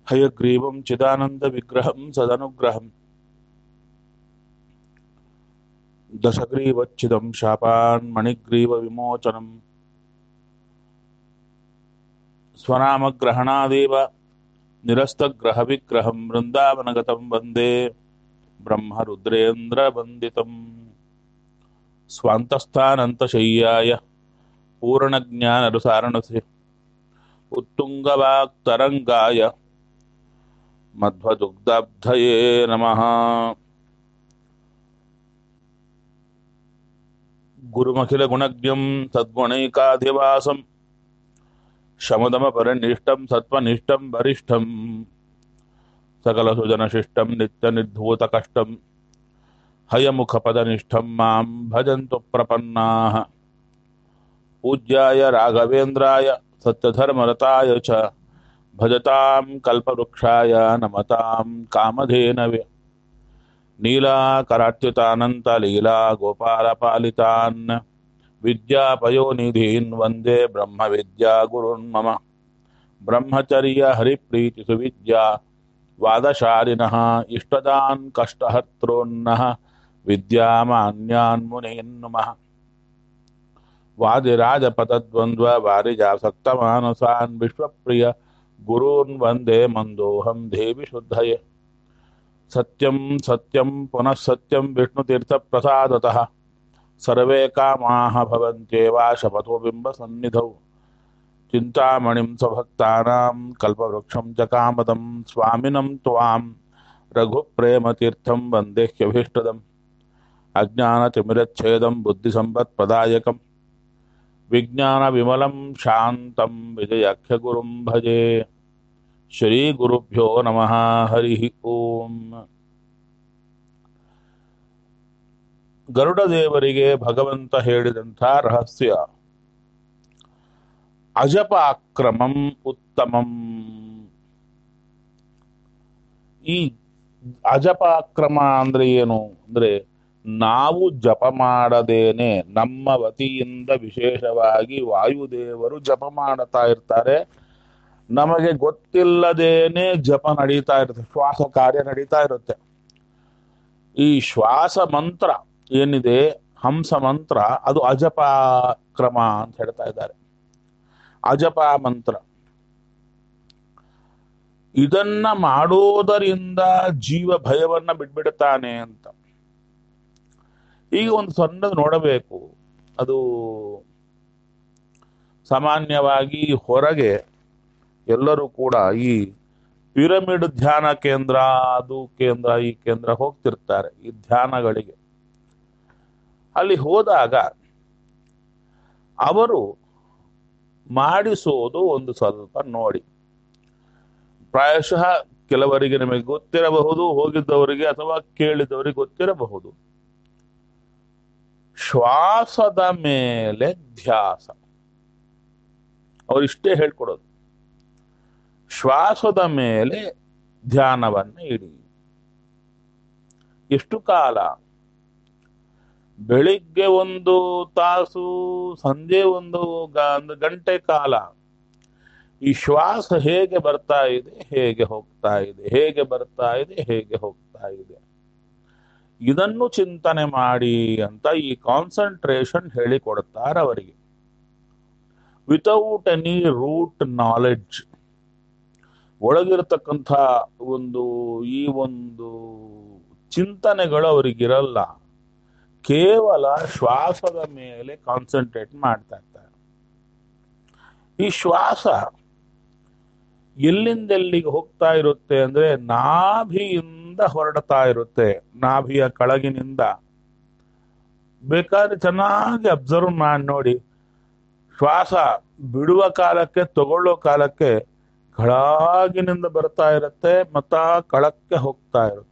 హయగ్రీవం చిదానంద విగ్రహం సదనుగ్రహం దశగ్రీవచ్చిదం శాపాన్ మణిగ్రీవ విమోచనం స్వనామగ్రహణాదేవ నిరస్తగ్రహ విగ్రహం బృందావనగతం వందే బ్రహ్మరుద్రేంద్రవందితం స్వాంతస్థానంతశయ్యాయ పూర్ణజ్ఞానరుసారణసి उत्तुङ्गवाक्तरङ्गाय मध्वदुग्धब्धये नमः गुरुमखिलगुणज्ञं सद्गुणैकाधिवासं शमदमपरिनिष्टं सत्त्वनिष्ठं वरिष्ठं सकलसुजनशिष्टं नित्यनिर्धूतकष्टं हयमुखपदनिष्ठं मां भजन्तु प्रपन्नाः पूज्याय राघवेन्द्राय सत्यधर्मरताय च भजतां कल्पवृक्षाय नमतां कामधेनवे नीलाकराट्युतानन्तलीला गोपालपालितान् विद्यापयोनिधीन् वन्दे ब्रह्मविद्यागुरुन् मम ब्रह्मचर्यहरिप्रीतिसुविद्या वादशालिनः इष्टदान् कष्टहर्त्रोन्नः विद्यामान्यान् मुनीन् नमः वादिराजपदद्वन्द्व वारिजासक्तमानसान् विश्वप्रिय गुरून् वन्दे मन्दोऽहं देवि शुद्धये सत्यं सत्यं पुनः सत्यं विष्णुतीर्थप्रसादतः सर्वे कामाः भवन्त्येव शपथो बिम्बसन्निधौ चिन्तामणिं स्वभक्तानां कल्पवृक्षं च कामदं स्वामिनं त्वां रघुप्रेमतीर्थं वन्देह्यभीष्टदम् अज्ञानतिमिरच्छेदं बुद्धिसम्पत्प्रदायकम् विज्ञानविमलं शान्तं विजयाख्यगुरुं भजे ಶ್ರೀಗುರುಭ್ಯೋ ನಮಃ ಹರಿ ಓಂ ಗರುಡ ದೇವರಿಗೆ ಭಗವಂತ ಹೇಳಿದಂಥ ರಹಸ್ಯ ಅಜಪಾಕ್ರಮಂ ಉತ್ತಮಂ ಈ ಅಜಪಾಕ್ರಮ ಅಂದ್ರೆ ಏನು ಅಂದ್ರೆ ನಾವು ಜಪ ಮಾಡದೇನೆ ನಮ್ಮ ವತಿಯಿಂದ ವಿಶೇಷವಾಗಿ ವಾಯುದೇವರು ಜಪ ಮಾಡುತ್ತಾ ಇರ್ತಾರೆ ನಮಗೆ ಗೊತ್ತಿಲ್ಲದೇನೆ ಜಪ ನಡೀತಾ ಇರುತ್ತೆ ಶ್ವಾಸ ಕಾರ್ಯ ನಡೀತಾ ಇರುತ್ತೆ ಈ ಶ್ವಾಸ ಮಂತ್ರ ಏನಿದೆ ಹಂಸ ಮಂತ್ರ ಅದು ಅಜಪ ಕ್ರಮ ಅಂತ ಹೇಳ್ತಾ ಇದ್ದಾರೆ ಅಜಪ ಮಂತ್ರ ಇದನ್ನ ಮಾಡೋದರಿಂದ ಜೀವ ಭಯವನ್ನ ಬಿಟ್ಬಿಡುತ್ತಾನೆ ಅಂತ ಈಗ ಒಂದು ಸಣ್ಣದು ನೋಡಬೇಕು ಅದು ಸಾಮಾನ್ಯವಾಗಿ ಹೊರಗೆ ಎಲ್ಲರೂ ಕೂಡ ಈ ಪಿರಮಿಡ್ ಧ್ಯಾನ ಕೇಂದ್ರ ಅದು ಕೇಂದ್ರ ಈ ಕೇಂದ್ರ ಹೋಗ್ತಿರ್ತಾರೆ ಈ ಧ್ಯಾನಗಳಿಗೆ ಅಲ್ಲಿ ಹೋದಾಗ ಅವರು ಮಾಡಿಸೋದು ಒಂದು ಸ್ವಲ್ಪ ನೋಡಿ ಪ್ರಾಯಶಃ ಕೆಲವರಿಗೆ ನಿಮಗೆ ಗೊತ್ತಿರಬಹುದು ಹೋಗಿದ್ದವರಿಗೆ ಅಥವಾ ಕೇಳಿದವರಿಗೆ ಗೊತ್ತಿರಬಹುದು ಶ್ವಾಸದ ಮೇಲೆ ಧ್ಯಾಸ ಅವರಿಷ್ಟೇ ಹೇಳ್ಕೊಡೋದು ಶ್ವಾಸದ ಮೇಲೆ ಧ್ಯಾನವನ್ನು ಇಡಿ ಎಷ್ಟು ಕಾಲ ಬೆಳಿಗ್ಗೆ ಒಂದು ತಾಸು ಸಂಜೆ ಒಂದು ಗ- ಗಂಟೆ ಕಾಲ ಈ ಶ್ವಾಸ ಹೇಗೆ ಬರ್ತಾ ಇದೆ ಹೇಗೆ ಹೋಗ್ತಾ ಇದೆ ಹೇಗೆ ಬರ್ತಾ ಇದೆ ಹೇಗೆ ಹೋಗ್ತಾ ಇದೆ ಇದನ್ನು ಚಿಂತನೆ ಮಾಡಿ ಅಂತ ಈ ಕಾನ್ಸಂಟ್ರೇಷನ್ ಹೇಳಿಕೊಡ್ತಾರೆ ಅವರಿಗೆ ವಿತೌಟ್ ಎನಿ ರೂಟ್ ನಾಲೆಡ್ಜ್ ಒಳಗಿರತಕ್ಕಂಥ ಒಂದು ಈ ಒಂದು ಚಿಂತನೆಗಳು ಅವರಿಗಿರಲ್ಲ ಕೇವಲ ಶ್ವಾಸದ ಮೇಲೆ ಕಾನ್ಸಂಟ್ರೇಟ್ ಮಾಡ್ತಾ ಇರ್ತಾರೆ ಈ ಶ್ವಾಸ ಎಲ್ಲಿಂದ ಎಲ್ಲಿಗೆ ಹೋಗ್ತಾ ಇರುತ್ತೆ ಅಂದ್ರೆ ನಾಭಿಯಿಂದ ಹೊರಡ್ತಾ ಇರುತ್ತೆ ನಾಭಿಯ ಕೆಳಗಿನಿಂದ ಬೇಕಾದ್ರೆ ಚೆನ್ನಾಗಿ ಅಬ್ಸರ್ವ್ ಮಾಡಿ ನೋಡಿ ಶ್ವಾಸ ಬಿಡುವ ಕಾಲಕ್ಕೆ ತಗೊಳ್ಳೋ ಕಾಲಕ್ಕೆ ಕೆಳಗಿನಿಂದ ಬರ್ತಾ ಇರುತ್ತೆ ಮತ್ತ ಕಳಕ್ಕೆ ಹೋಗ್ತಾ ಇರುತ್ತೆ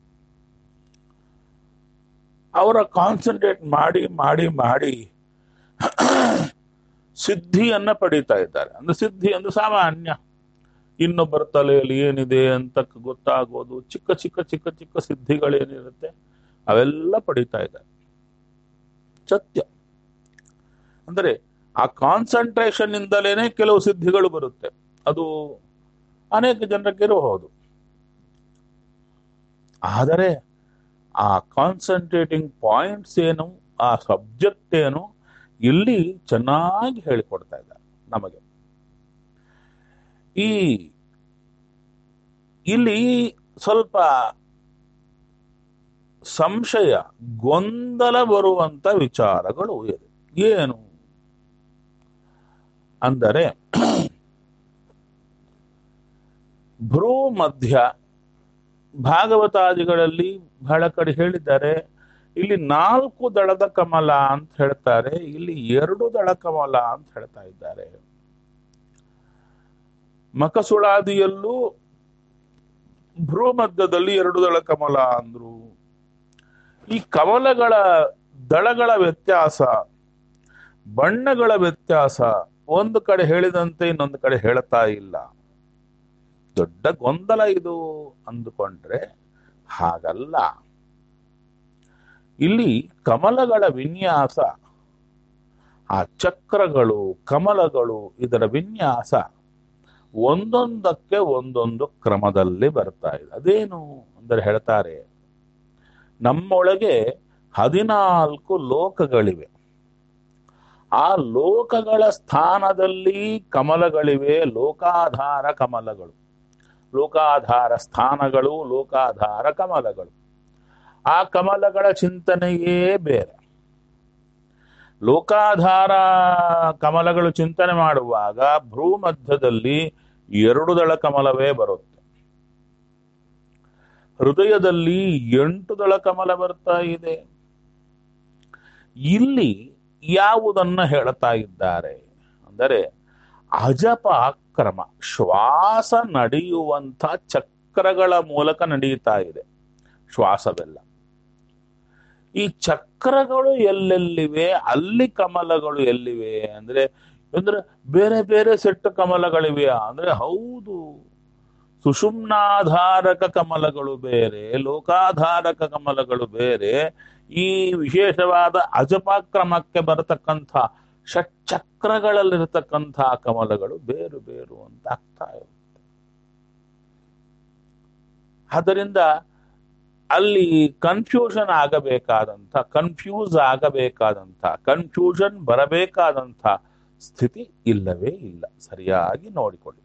ಅವರ ಕಾನ್ಸಂಟ್ರೇಟ್ ಮಾಡಿ ಮಾಡಿ ಮಾಡಿ ಸಿದ್ಧಿಯನ್ನ ಪಡೀತಾ ಇದ್ದಾರೆ ಅಂದ್ರೆ ಸಿದ್ಧಿ ಅಂದ್ರೆ ಸಾಮಾನ್ಯ ಇನ್ನೊಬ್ಬರ ತಲೆಯಲ್ಲಿ ಏನಿದೆ ಅಂತ ಗೊತ್ತಾಗೋದು ಚಿಕ್ಕ ಚಿಕ್ಕ ಚಿಕ್ಕ ಚಿಕ್ಕ ಸಿದ್ಧಿಗಳೇನಿರುತ್ತೆ ಅವೆಲ್ಲ ಪಡೀತಾ ಇದ್ದಾರೆ ಸತ್ಯ ಅಂದ್ರೆ ಆ ಕಾನ್ಸಂಟ್ರೇಷನ್ ಇಂದಲೇನೆ ಕೆಲವು ಸಿದ್ಧಿಗಳು ಬರುತ್ತೆ ಅದು ಅನೇಕ ಜನರಿಗೆ ಇರಬಹುದು ಆದರೆ ಆ ಕಾನ್ಸಂಟ್ರೇಟಿಂಗ್ ಪಾಯಿಂಟ್ಸ್ ಏನು ಆ ಸಬ್ಜೆಕ್ಟ್ ಏನು ಇಲ್ಲಿ ಚೆನ್ನಾಗಿ ಹೇಳಿಕೊಡ್ತಾ ಇದ್ದಾರೆ ನಮಗೆ ಈ ಇಲ್ಲಿ ಸ್ವಲ್ಪ ಸಂಶಯ ಗೊಂದಲ ಬರುವಂತ ವಿಚಾರಗಳು ಇದೆ ಏನು ಅಂದರೆ ಭ್ರೂ ಮಧ್ಯ ಭಾಗವತಾದಿಗಳಲ್ಲಿ ಬಹಳ ಕಡೆ ಹೇಳಿದ್ದಾರೆ ಇಲ್ಲಿ ನಾಲ್ಕು ದಳದ ಕಮಲ ಅಂತ ಹೇಳ್ತಾರೆ ಇಲ್ಲಿ ಎರಡು ದಳ ಕಮಲ ಅಂತ ಹೇಳ್ತಾ ಇದ್ದಾರೆ ಮಕಸುಳಾದಿಯಲ್ಲೂ ಭ್ರೂ ಮಧ್ಯದಲ್ಲಿ ಎರಡು ದಳ ಕಮಲ ಅಂದ್ರು ಈ ಕಮಲಗಳ ದಳಗಳ ವ್ಯತ್ಯಾಸ ಬಣ್ಣಗಳ ವ್ಯತ್ಯಾಸ ಒಂದು ಕಡೆ ಹೇಳಿದಂತೆ ಇನ್ನೊಂದು ಕಡೆ ಹೇಳ್ತಾ ಇಲ್ಲ ದೊಡ್ಡ ಗೊಂದಲ ಇದು ಅಂದುಕೊಂಡ್ರೆ ಹಾಗಲ್ಲ ಇಲ್ಲಿ ಕಮಲಗಳ ವಿನ್ಯಾಸ ಆ ಚಕ್ರಗಳು ಕಮಲಗಳು ಇದರ ವಿನ್ಯಾಸ ಒಂದೊಂದಕ್ಕೆ ಒಂದೊಂದು ಕ್ರಮದಲ್ಲಿ ಬರ್ತಾ ಇದೆ ಅದೇನು ಅಂದರೆ ಹೇಳ್ತಾರೆ ನಮ್ಮೊಳಗೆ ಹದಿನಾಲ್ಕು ಲೋಕಗಳಿವೆ ಆ ಲೋಕಗಳ ಸ್ಥಾನದಲ್ಲಿ ಕಮಲಗಳಿವೆ ಲೋಕಾಧಾರ ಕಮಲಗಳು ಲೋಕಾಧಾರ ಸ್ಥಾನಗಳು ಲೋಕಾಧಾರ ಕಮಲಗಳು ಆ ಕಮಲಗಳ ಚಿಂತನೆಯೇ ಬೇರೆ ಲೋಕಾಧಾರ ಕಮಲಗಳು ಚಿಂತನೆ ಮಾಡುವಾಗ ಭ್ರೂ ಮಧ್ಯದಲ್ಲಿ ಎರಡು ದಳ ಕಮಲವೇ ಬರುತ್ತೆ ಹೃದಯದಲ್ಲಿ ಎಂಟು ದಳ ಕಮಲ ಬರ್ತಾ ಇದೆ ಇಲ್ಲಿ ಯಾವುದನ್ನ ಹೇಳ್ತಾ ಇದ್ದಾರೆ ಅಂದರೆ ಅಜಪ ಕ್ರಮ ಶ್ವಾಸ ನಡೆಯುವಂಥ ಚಕ್ರಗಳ ಮೂಲಕ ನಡೆಯುತ್ತಾ ಇದೆ ಶ್ವಾಸವೆಲ್ಲ ಈ ಚಕ್ರಗಳು ಎಲ್ಲೆಲ್ಲಿವೆ ಅಲ್ಲಿ ಕಮಲಗಳು ಎಲ್ಲಿವೆ ಅಂದ್ರೆ ಅಂದ್ರೆ ಬೇರೆ ಬೇರೆ ಸೆಟ್ ಕಮಲಗಳಿವೆ ಅಂದ್ರೆ ಹೌದು ಸುಷುಮ್ನಾಧಾರಕ ಕಮಲಗಳು ಬೇರೆ ಲೋಕಾಧಾರಕ ಕಮಲಗಳು ಬೇರೆ ಈ ವಿಶೇಷವಾದ ಅಜಪಾಕ್ರಮಕ್ಕೆ ಬರತಕ್ಕಂಥ ಷಟ್ಚಕ್ರಗಳಲ್ಲಿರತಕ್ಕಂಥ ಕಮಲಗಳು ಬೇರು ಬೇರು ಅಂತ ಆಗ್ತಾ ಇರುತ್ತೆ ಆದ್ದರಿಂದ ಅಲ್ಲಿ ಕನ್ಫ್ಯೂಷನ್ ಆಗಬೇಕಾದಂಥ ಕನ್ಫ್ಯೂಸ್ ಆಗಬೇಕಾದಂಥ ಕನ್ಫ್ಯೂಷನ್ ಬರಬೇಕಾದಂಥ ಸ್ಥಿತಿ ಇಲ್ಲವೇ ಇಲ್ಲ ಸರಿಯಾಗಿ ನೋಡಿಕೊಳ್ಳಿ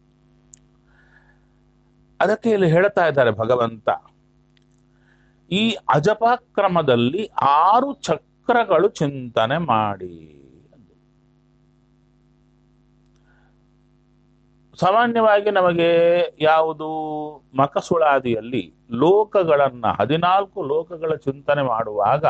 ಅದಕ್ಕೆ ಇಲ್ಲಿ ಹೇಳ್ತಾ ಇದ್ದಾರೆ ಭಗವಂತ ಈ ಅಜಪಾಕ್ರಮದಲ್ಲಿ ಆರು ಚಕ್ರಗಳು ಚಿಂತನೆ ಮಾಡಿ ಸಾಮಾನ್ಯವಾಗಿ ನಮಗೆ ಯಾವುದು ಮಕಸುಳಾದಿಯಲ್ಲಿ ಲೋಕಗಳನ್ನ ಹದಿನಾಲ್ಕು ಲೋಕಗಳ ಚಿಂತನೆ ಮಾಡುವಾಗ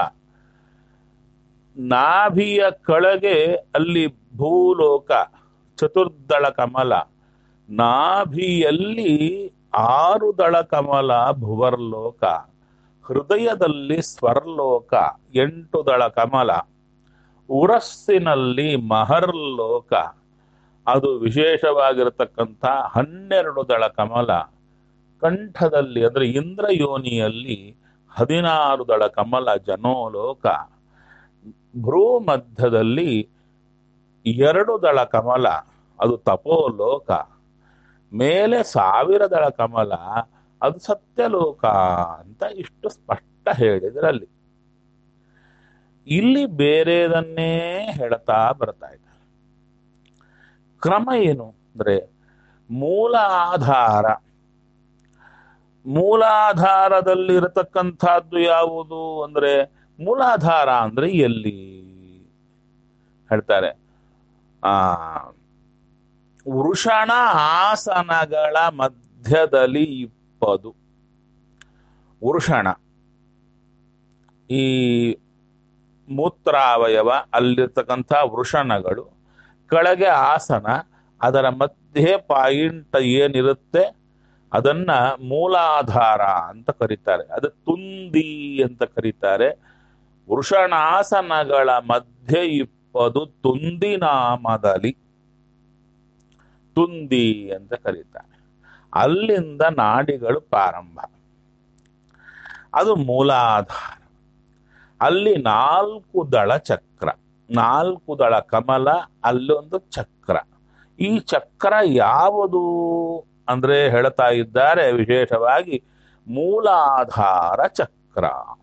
ನಾಭಿಯ ಕೆಳಗೆ ಅಲ್ಲಿ ಭೂಲೋಕ ಚತುರ್ದಳ ಕಮಲ ನಾಭಿಯಲ್ಲಿ ಆರು ದಳ ಕಮಲ ಭುವರ್ಲೋಕ ಹೃದಯದಲ್ಲಿ ಸ್ವರ್ಲೋಕ ಎಂಟು ದಳ ಕಮಲ ಉರಸ್ಸಿನಲ್ಲಿ ಮಹರ್ಲೋಕ ಅದು ವಿಶೇಷವಾಗಿರತಕ್ಕಂಥ ಹನ್ನೆರಡು ದಳ ಕಮಲ ಕಂಠದಲ್ಲಿ ಅಂದ್ರೆ ಇಂದ್ರ ಯೋನಿಯಲ್ಲಿ ಹದಿನಾರು ದಳ ಕಮಲ ಜನೋಲೋಕ ಭ್ರೂ ಮಧ್ಯದಲ್ಲಿ ಎರಡು ದಳ ಕಮಲ ಅದು ತಪೋಲೋಕ ಮೇಲೆ ಸಾವಿರ ದಳ ಕಮಲ ಅದು ಸತ್ಯಲೋಕ ಅಂತ ಇಷ್ಟು ಸ್ಪಷ್ಟ ಹೇಳಿದ್ರಲ್ಲಿ ಇಲ್ಲಿ ಬೇರೆದನ್ನೇ ಹೇಳ್ತಾ ಬರ್ತಾ ಇದ್ದಾರೆ ಕ್ರಮ ಏನು ಅಂದ್ರೆ ಮೂಲ ಆಧಾರ ಮೂಲಾಧಾರದಲ್ಲಿ ಇರತಕ್ಕಂಥದ್ದು ಯಾವುದು ಅಂದ್ರೆ ಮೂಲಾಧಾರ ಅಂದ್ರೆ ಎಲ್ಲಿ ಹೇಳ್ತಾರೆ ಆ ವೃಷಣ ಆಸನಗಳ ಮಧ್ಯದಲ್ಲಿ ಇಪ್ಪದು ವೃಷಣ ಈ ಮೂತ್ರಾವಯವ ಅಲ್ಲಿರ್ತಕ್ಕಂಥ ವೃಷಣಗಳು ಕೆಳಗೆ ಆಸನ ಅದರ ಮಧ್ಯೆ ಪಾಯಿಂಟ್ ಏನಿರುತ್ತೆ ಅದನ್ನ ಮೂಲಾಧಾರ ಅಂತ ಕರೀತಾರೆ ಅದು ತುಂದಿ ಅಂತ ಕರೀತಾರೆ ವೃಷಣಾಸನಗಳ ಮಧ್ಯೆ ಇಪ್ಪದು ತುಂದಿ ನಾಮದಲ್ಲಿ ತುಂದಿ ಅಂತ ಕರೀತಾರೆ ಅಲ್ಲಿಂದ ನಾಡಿಗಳು ಪ್ರಾರಂಭ ಅದು ಮೂಲಾಧಾರ ಅಲ್ಲಿ ನಾಲ್ಕು ದಳ ಚಕ್ರ ನಾಲ್ಕು ದಳ ಕಮಲ ಅಲ್ಲೊಂದು ಚಕ್ರ ಈ ಚಕ್ರ ಯಾವುದು ಅಂದ್ರೆ ಹೇಳ್ತಾ ಇದ್ದಾರೆ ವಿಶೇಷವಾಗಿ ಮೂಲಾಧಾರ ಚಕ್ರ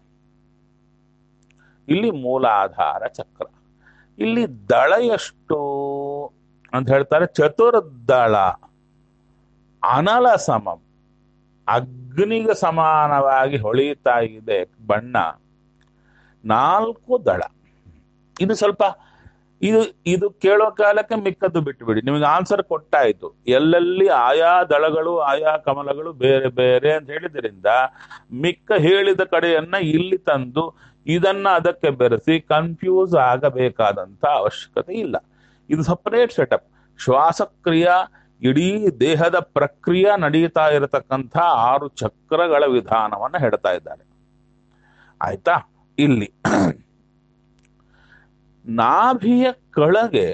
ಇಲ್ಲಿ ಮೂಲಾಧಾರ ಚಕ್ರ ಇಲ್ಲಿ ದಳ ಎಷ್ಟು ಅಂತ ಹೇಳ್ತಾರೆ ಚತುರ್ದಳ ಅನಲ ಸಮಂ ಅಗ್ನಿಗೆ ಸಮಾನವಾಗಿ ಹೊಳಿತಾ ಇದೆ ಬಣ್ಣ ನಾಲ್ಕು ದಳ ಇದು ಸ್ವಲ್ಪ ಇದು ಇದು ಕೇಳೋ ಕಾಲಕ್ಕೆ ಮಿಕ್ಕದ್ದು ಬಿಟ್ಟುಬಿಡಿ ನಿಮಗೆ ಆನ್ಸರ್ ಕೊಟ್ಟಾಯ್ತು ಎಲ್ಲೆಲ್ಲಿ ಆಯಾ ದಳಗಳು ಆಯಾ ಕಮಲಗಳು ಬೇರೆ ಬೇರೆ ಅಂತ ಹೇಳಿದ್ರಿಂದ ಮಿಕ್ಕ ಹೇಳಿದ ಕಡೆಯನ್ನ ಇಲ್ಲಿ ತಂದು ಇದನ್ನ ಅದಕ್ಕೆ ಬೆರೆಸಿ ಕನ್ಫ್ಯೂಸ್ ಆಗಬೇಕಾದಂತ ಅವಶ್ಯಕತೆ ಇಲ್ಲ ಇದು ಸಪರೇಟ್ ಸೆಟಪ್ ಶ್ವಾಸಕ್ರಿಯ ಇಡೀ ದೇಹದ ಪ್ರಕ್ರಿಯೆ ನಡೀತಾ ಇರತಕ್ಕಂಥ ಆರು ಚಕ್ರಗಳ ವಿಧಾನವನ್ನ ಹೇಳ್ತಾ ಇದ್ದಾರೆ ಆಯ್ತಾ ಇಲ್ಲಿ ನಾಭಿಯ ಕೆಳಗೆ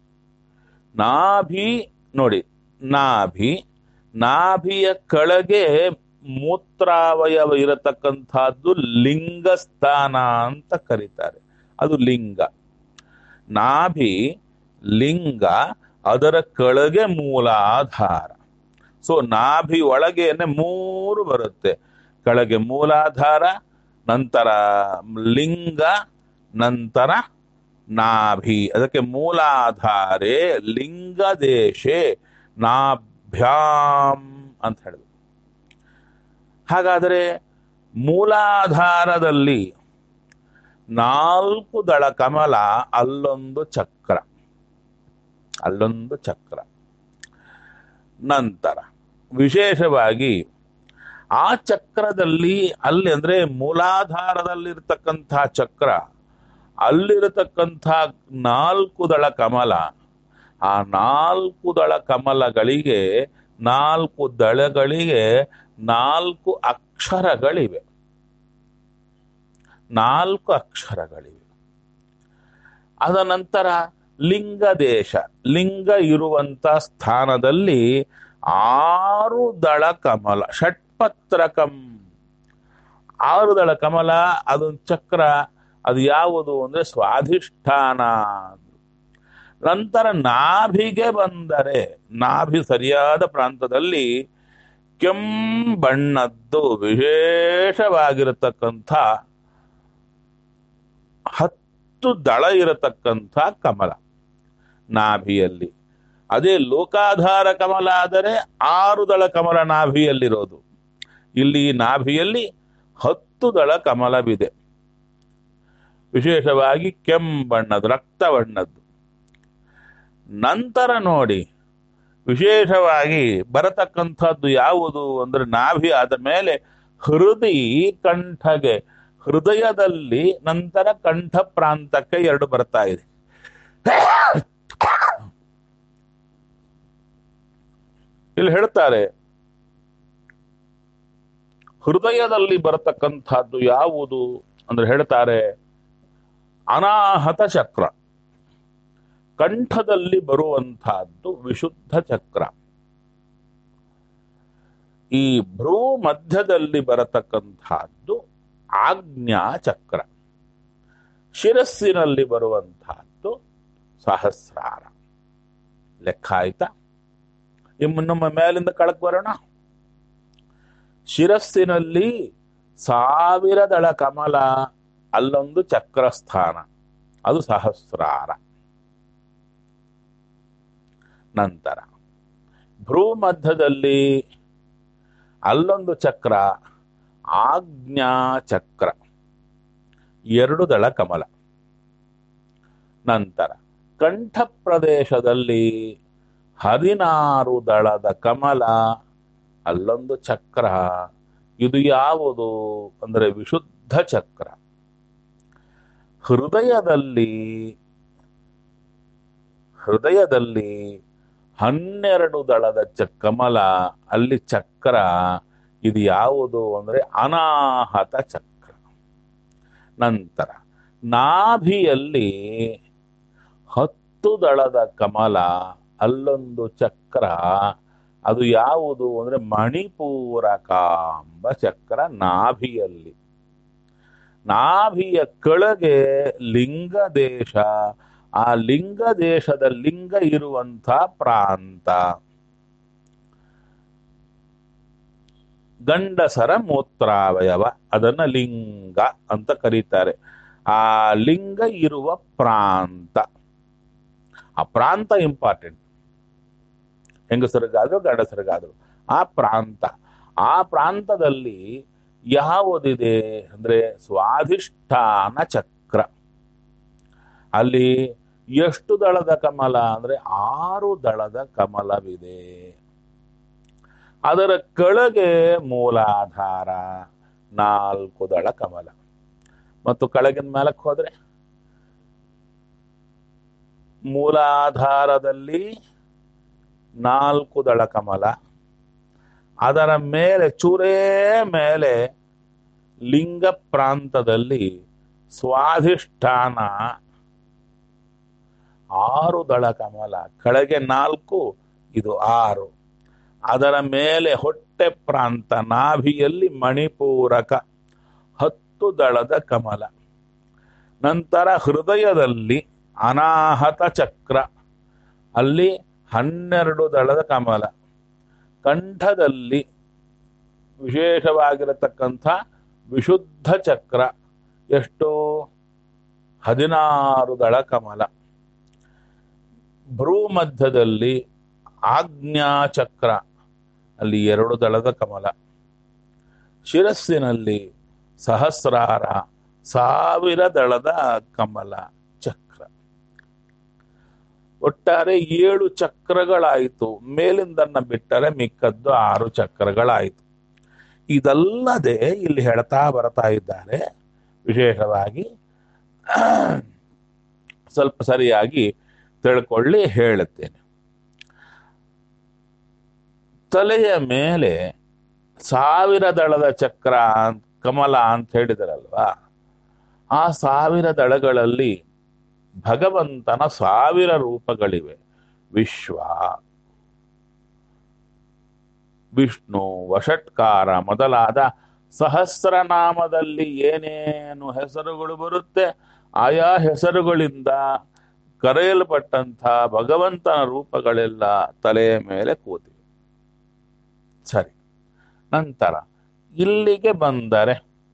ನಾಭಿ ನೋಡಿ ನಾಭಿ ನಾಭಿಯ ಕೆಳಗೆ ಮೂತ್ರಾವಯವ ಇರತಕ್ಕಂಥದ್ದು ಲಿಂಗ ಸ್ಥಾನ ಅಂತ ಕರೀತಾರೆ ಅದು ಲಿಂಗ ನಾಭಿ ಲಿಂಗ ಅದರ ಕೆಳಗೆ ಮೂಲಾಧಾರ ಸೊ ನಾಭಿ ಒಳಗೇನೆ ಮೂರು ಬರುತ್ತೆ ಕೆಳಗೆ ಮೂಲಾಧಾರ ನಂತರ ಲಿಂಗ ನಂತರ ನಾಭಿ ಅದಕ್ಕೆ ಮೂಲಾಧಾರೆ ಲಿಂಗದೇಶೆ ನಾಭ್ಯಾಂ ಅಂತ ಹೇಳಿದ್ರು ಹಾಗಾದರೆ ಮೂಲಾಧಾರದಲ್ಲಿ ನಾಲ್ಕು ದಳ ಕಮಲ ಅಲ್ಲೊಂದು ಚಕ್ರ ಅಲ್ಲೊಂದು ಚಕ್ರ ನಂತರ ವಿಶೇಷವಾಗಿ ಆ ಚಕ್ರದಲ್ಲಿ ಅಲ್ಲಿ ಅಂದ್ರೆ ಮೂಲಾಧಾರದಲ್ಲಿರ್ತಕ್ಕಂಥ ಚಕ್ರ ಅಲ್ಲಿರತಕ್ಕಂಥ ನಾಲ್ಕು ದಳ ಕಮಲ ಆ ನಾಲ್ಕು ದಳ ಕಮಲಗಳಿಗೆ ನಾಲ್ಕು ದಳಗಳಿಗೆ ನಾಲ್ಕು ಅಕ್ಷರಗಳಿವೆ ನಾಲ್ಕು ಅಕ್ಷರಗಳಿವೆ ಅದ ನಂತರ ಲಿಂಗ ದೇಶ ಲಿಂಗ ಇರುವಂತ ಸ್ಥಾನದಲ್ಲಿ ಆರು ದಳ ಕಮಲ ಷಟ್ಪತ್ರಕಂ ಆರು ದಳ ಕಮಲ ಅದೊಂದು ಚಕ್ರ ಅದು ಯಾವುದು ಅಂದ್ರೆ ಸ್ವಾಧಿಷ್ಠಾನ ನಂತರ ನಾಭಿಗೆ ಬಂದರೆ ನಾಭಿ ಸರಿಯಾದ ಪ್ರಾಂತದಲ್ಲಿ ಕೆಂಬಣ್ಣದ್ದು ವಿಶೇಷವಾಗಿರತಕ್ಕಂಥ ಹತ್ತು ದಳ ಇರತಕ್ಕಂಥ ಕಮಲ ನಾಭಿಯಲ್ಲಿ ಅದೇ ಲೋಕಾಧಾರ ಕಮಲ ಆದರೆ ಆರು ದಳ ಕಮಲ ನಾಭಿಯಲ್ಲಿರೋದು ಇಲ್ಲಿ ನಾಭಿಯಲ್ಲಿ ಹತ್ತು ದಳ ಕಮಲವಿದೆ ವಿಶೇಷವಾಗಿ ಕೆಂಬಣ್ಣದ್ದು ರಕ್ತ ಬಣ್ಣದ್ದು ನಂತರ ನೋಡಿ ವಿಶೇಷವಾಗಿ ಬರತಕ್ಕಂಥದ್ದು ಯಾವುದು ಅಂದ್ರೆ ನಾಭಿ ಆದ ಮೇಲೆ ಹೃದಯ ಕಂಠಗೆ ಹೃದಯದಲ್ಲಿ ನಂತರ ಕಂಠ ಪ್ರಾಂತಕ್ಕೆ ಎರಡು ಬರ್ತಾ ಇದೆ ಇಲ್ಲಿ ಹೇಳ್ತಾರೆ ಹೃದಯದಲ್ಲಿ ಬರತಕ್ಕಂಥದ್ದು ಯಾವುದು ಅಂದ್ರೆ ಹೇಳ್ತಾರೆ ಅನಾಹತ ಚಕ್ರ ಕಂಠದಲ್ಲಿ ಬರುವಂತಹದ್ದು ವಿಶುದ್ಧ ಚಕ್ರ ಈ ಭ್ರೂ ಮಧ್ಯದಲ್ಲಿ ಬರತಕ್ಕಂತಹದ್ದು ಆಜ್ಞಾ ಚಕ್ರ ಶಿರಸ್ಸಿನಲ್ಲಿ ಬರುವಂತಹದ್ದು ಸಹಸ್ರಾರ ಲೆಕ್ಕ ಆಯ್ತಾ ಇನ್ನು ನಮ್ಮ ಮೇಲಿಂದ ಕಳಕ್ ಬರೋಣ ಶಿರಸ್ಸಿನಲ್ಲಿ ಸಾವಿರ ದಳ ಕಮಲ ಅಲ್ಲೊಂದು ಚಕ್ರಸ್ಥಾನ ಅದು ಸಹಸ್ರಾರ ನಂತರ ಭ್ರೂ ಮಧ್ಯದಲ್ಲಿ ಅಲ್ಲೊಂದು ಚಕ್ರ ಆಜ್ಞಾ ಚಕ್ರ ಎರಡು ದಳ ಕಮಲ ನಂತರ ಕಂಠ ಪ್ರದೇಶದಲ್ಲಿ ಹದಿನಾರು ದಳದ ಕಮಲ ಅಲ್ಲೊಂದು ಚಕ್ರ ಇದು ಯಾವುದು ಅಂದರೆ ವಿಶುದ್ಧ ಚಕ್ರ ಹೃದಯದಲ್ಲಿ ಹೃದಯದಲ್ಲಿ ಹನ್ನೆರಡು ದಳದ ಚ ಕಮಲ ಅಲ್ಲಿ ಚಕ್ರ ಇದು ಯಾವುದು ಅಂದ್ರೆ ಅನಾಹತ ಚಕ್ರ ನಂತರ ನಾಭಿಯಲ್ಲಿ ಹತ್ತು ದಳದ ಕಮಲ ಅಲ್ಲೊಂದು ಚಕ್ರ ಅದು ಯಾವುದು ಅಂದ್ರೆ ಮಣಿಪೂರಕ ಎಂಬ ಚಕ್ರ ನಾಭಿಯಲ್ಲಿ ನಾಭಿಯ ಕೆಳಗೆ ಲಿಂಗ ದೇಶ ಆ ಲಿಂಗ ದೇಶದ ಲಿಂಗ ಇರುವಂತ ಪ್ರಾಂತ ಗಂಡಸರ ಮೂತ್ರಾವಯವ ಅದನ್ನ ಲಿಂಗ ಅಂತ ಕರೀತಾರೆ ಆ ಲಿಂಗ ಇರುವ ಪ್ರಾಂತ ಆ ಪ್ರಾಂತ ಇಂಪಾರ್ಟೆಂಟ್ ಹೆಂಗಸರಿಗಾದ್ರು ಗಂಡಸರಿಗಾದ್ರು ಆ ಪ್ರಾಂತ ಆ ಪ್ರಾಂತದಲ್ಲಿ ಯಾವುದಿದೆ ಅಂದ್ರೆ ಸ್ವಾಧಿಷ್ಠಾನ ಚಕ್ರ ಅಲ್ಲಿ ಎಷ್ಟು ದಳದ ಕಮಲ ಅಂದ್ರೆ ಆರು ದಳದ ಕಮಲವಿದೆ ಅದರ ಕೆಳಗೆ ಮೂಲಾಧಾರ ನಾಲ್ಕು ದಳ ಕಮಲ ಮತ್ತು ಕೆಳಗಿನ ಮೇಲಕ್ಕೆ ಹೋದ್ರೆ ಮೂಲಾಧಾರದಲ್ಲಿ ನಾಲ್ಕು ದಳ ಕಮಲ ಅದರ ಮೇಲೆ ಚೂರೇ ಮೇಲೆ ಲಿಂಗ ಪ್ರಾಂತದಲ್ಲಿ ಸ್ವಾಧಿಷ್ಠಾನ ಆರು ದಳ ಕಮಲ ಕೆಳಗೆ ನಾಲ್ಕು ಇದು ಆರು ಅದರ ಮೇಲೆ ಹೊಟ್ಟೆ ಪ್ರಾಂತ ನಾಭಿಯಲ್ಲಿ ಮಣಿಪೂರಕ ಹತ್ತು ದಳದ ಕಮಲ ನಂತರ ಹೃದಯದಲ್ಲಿ ಅನಾಹತ ಚಕ್ರ ಅಲ್ಲಿ ಹನ್ನೆರಡು ದಳದ ಕಮಲ ಕಂಠದಲ್ಲಿ ವಿಶೇಷವಾಗಿರತಕ್ಕಂಥ ವಿಶುದ್ಧ ಚಕ್ರ ಎಷ್ಟು ಹದಿನಾರು ದಳ ಕಮಲ ಭ್ರೂ ಮಧ್ಯದಲ್ಲಿ ಆಜ್ಞಾ ಚಕ್ರ ಅಲ್ಲಿ ಎರಡು ದಳದ ಕಮಲ ಶಿರಸ್ಸಿನಲ್ಲಿ ಸಹಸ್ರಾರ ಸಾವಿರ ದಳದ ಕಮಲ ಚಕ್ರ ಒಟ್ಟಾರೆ ಏಳು ಚಕ್ರಗಳಾಯಿತು ಮೇಲಿಂದನ್ನ ಬಿಟ್ಟರೆ ಮಿಕ್ಕದ್ದು ಆರು ಚಕ್ರಗಳಾಯಿತು ಇದಲ್ಲದೆ ಇಲ್ಲಿ ಹೇಳ್ತಾ ಬರ್ತಾ ಇದ್ದಾರೆ ವಿಶೇಷವಾಗಿ ಸ್ವಲ್ಪ ಸರಿಯಾಗಿ ತಿಳ್ಕೊಳ್ಳಿ ಹೇಳುತ್ತೇನೆ ತಲೆಯ ಮೇಲೆ ಸಾವಿರ ದಳದ ಚಕ್ರ ಅಂತ- ಕಮಲ ಅಂತ ಹೇಳಿದರಲ್ವಾ ಆ ಸಾವಿರ ದಳಗಳಲ್ಲಿ ಭಗವಂತನ ಸಾವಿರ ರೂಪಗಳಿವೆ ವಿಶ್ವ ವಿಷ್ಣು ವಷಟ್ಕಾರ ಮೊದಲಾದ ಸಹಸ್ರನಾಮದಲ್ಲಿ ಏನೇನು ಹೆಸರುಗಳು ಬರುತ್ತೆ ಆಯಾ ಹೆಸರುಗಳಿಂದ ಕರೆಯಲ್ಪಟ್ಟಂಥ ಭಗವಂತನ ರೂಪಗಳೆಲ್ಲ ತಲೆಯ ಮೇಲೆ ಕೂತಿವೆ ಸರಿ ನಂತರ ಇಲ್ಲಿಗೆ ಬಂದರೆ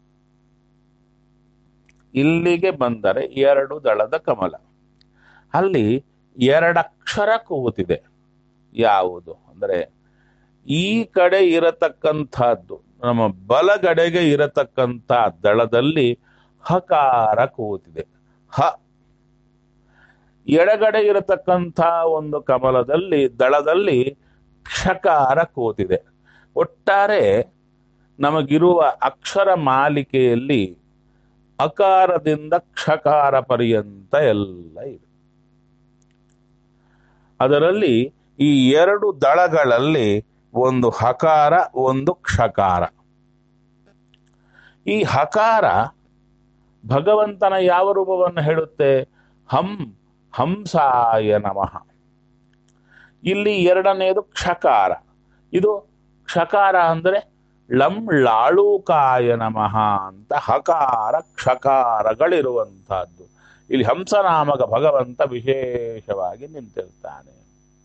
ಇಲ್ಲಿಗೆ ಬಂದರೆ ಎರಡು ದಳದ ಕಮಲ ಅಲ್ಲಿ ಎರಡಕ್ಷರ ಕೂತಿದೆ ಯಾವುದು ಅಂದರೆ ಈ ಕಡೆ ಇರತಕ್ಕಂಥದ್ದು ನಮ್ಮ ಬಲಗಡೆಗೆ ಇರತಕ್ಕಂಥ ದಳದಲ್ಲಿ ಹಕಾರ ಕೂತಿದೆ ಹ ಎಡಗಡೆ ಇರತಕ್ಕಂಥ ಒಂದು ಕಮಲದಲ್ಲಿ ದಳದಲ್ಲಿ ಕ್ಷಕಾರ ಕೂತಿದೆ ಒಟ್ಟಾರೆ ನಮಗಿರುವ ಅಕ್ಷರ ಮಾಲಿಕೆಯಲ್ಲಿ ಅಕಾರದಿಂದ ಕ್ಷಕಾರ ಪರ್ಯಂತ ಎಲ್ಲ ಇದೆ ಅದರಲ್ಲಿ ಈ ಎರಡು ದಳಗಳಲ್ಲಿ ಒಂದು ಹಕಾರ ಒಂದು ಕ್ಷಕಾರ ಈ ಹಕಾರ ಭಗವಂತನ ಯಾವ ರೂಪವನ್ನು ಹೇಳುತ್ತೆ ಹಂ ಹಂಸಾಯ ನಮಃ ಇಲ್ಲಿ ಎರಡನೆಯದು ಕ್ಷಕಾರ ಇದು ಕ್ಷಕಾರ ಅಂದ್ರೆ ಲಂ ಲಾಳೂಕಾಯ ನಮಃ ಅಂತ ಹಕಾರ ಕ್ಷಕಾರಗಳಿರುವಂತಹದ್ದು ಇಲ್ಲಿ ಹಂಸನಾಮಕ ಭಗವಂತ ವಿಶೇಷವಾಗಿ ನಿಂತಿರ್ತಾನೆ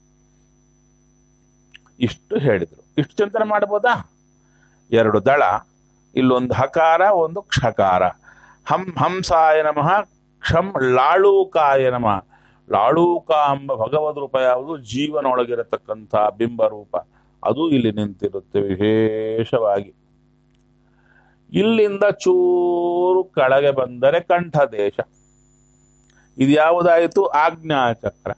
ಇಷ್ಟು ಹೇಳಿದ್ರು ಇಷ್ಟು ಚಿಂತನೆ ಮಾಡ್ಬೋದಾ ಎರಡು ದಳ ಇಲ್ಲೊಂದು ಹಕಾರ ಒಂದು ಕ್ಷಕಾರ ಹಂ ಹಂಸಾಯ ನಮಃ ಕ್ಷಂ ಲಾಳೂಕಾಯ ನಮಃ ಲಾಳೂಕ ಎಂಬ ಭಗವದ್ ರೂಪ ಯಾವುದು ಜೀವನೊಳಗಿರತಕ್ಕಂಥ ಬಿಂಬ ರೂಪ ಅದು ಇಲ್ಲಿ ನಿಂತಿರುತ್ತೆ ವಿಶೇಷವಾಗಿ ಇಲ್ಲಿಂದ ಚೂರು ಕೆಳಗೆ ಬಂದರೆ ಕಂಠದೇಶ ಇದು ಯಾವುದಾಯಿತು ಆಜ್ಞಾಚಕ್ರ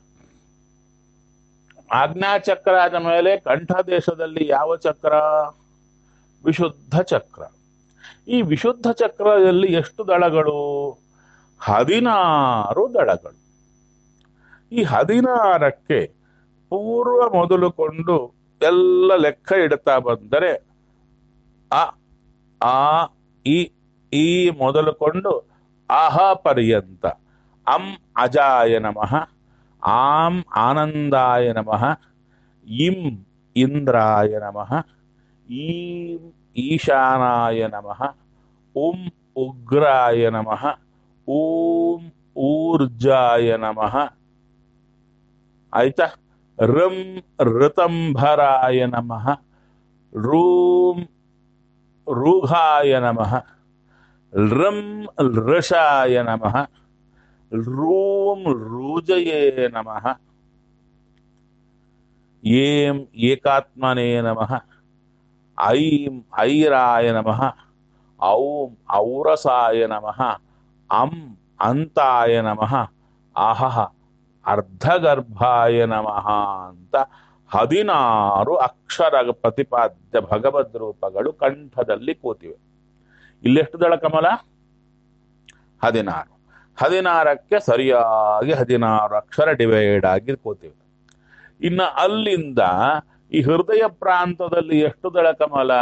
ಆಜ್ಞಾಚಕ್ರ ಆದ ಮೇಲೆ ಕಂಠದೇಶದಲ್ಲಿ ಯಾವ ಚಕ್ರ ವಿಶುದ್ಧ ಚಕ್ರ ಈ ವಿಶುದ್ಧ ಚಕ್ರದಲ್ಲಿ ಎಷ್ಟು ದಳಗಳು ಹದಿನಾರು ದಳಗಳು ಈ ಹದಿನಾರಕ್ಕೆ ಪೂರ್ವ ಮೊದಲುಕೊಂಡು ಎಲ್ಲ ಲೆಕ್ಕ ಇಡ್ತಾ ಬಂದರೆ ಅ ಆ ಇ ಈ ಮೊದಲುಕೊಂಡು ಅಹ ಪರ್ಯಂತ ಅಂ ಅಜಾಯ ನಮಃ ಆಂ ಆನಂದಾಯ ನಮಃ ಇಂ ಇಂದ್ರಾಯ ನಮಃ ಈಂ ಈಶಾನಾಯ ನಮಃ ಉಂ ಉಗ್ರಾಯ ನಮಃ ಊಂ ಊರ್ಜಾಯ ನಮಃ ಆಯ್ತಾ ಋಂ ಋತಂಭರಾಯ ನಮಃ ರೂಂ ರೂಘಾಯ ನಮಃ ಋಂ ಋಷಾಯ ನಮಃ ರೂಂ ರುಜಯೇ ನಮಃ ಏಂ ಏಕಾತ್ಮನೇ ನಮಃ ಐಂ ಐರಾಯ ನಮಃ ಔಂ ಔರಸಾಯ ನಮಃ ಅಂ ಅಂತಾಯ ನಮಃ ಅಹಃ ಅರ್ಧಗರ್ಭಾಯ ನಮಃ ಅಂತ ಹದಿನಾರು ಅಕ್ಷರ ಪ್ರತಿಪಾದ್ಯ ಭಗವದ್ ರೂಪಗಳು ಕಂಠದಲ್ಲಿ ಕೂತಿವೆ ಇಲ್ಲೆಷ್ಟು ದಳ ಕಮಲ ಹದಿನಾರು ಹದಿನಾರಕ್ಕೆ ಸರಿಯಾಗಿ ಹದಿನಾರು ಅಕ್ಷರ ಡಿವೈಡ್ ಆಗಿ ಕೂತಿವೆ ಇನ್ನು ಅಲ್ಲಿಂದ ಈ ಹೃದಯ ಪ್ರಾಂತದಲ್ಲಿ ಎಷ್ಟು ದಳ ಕಮಲ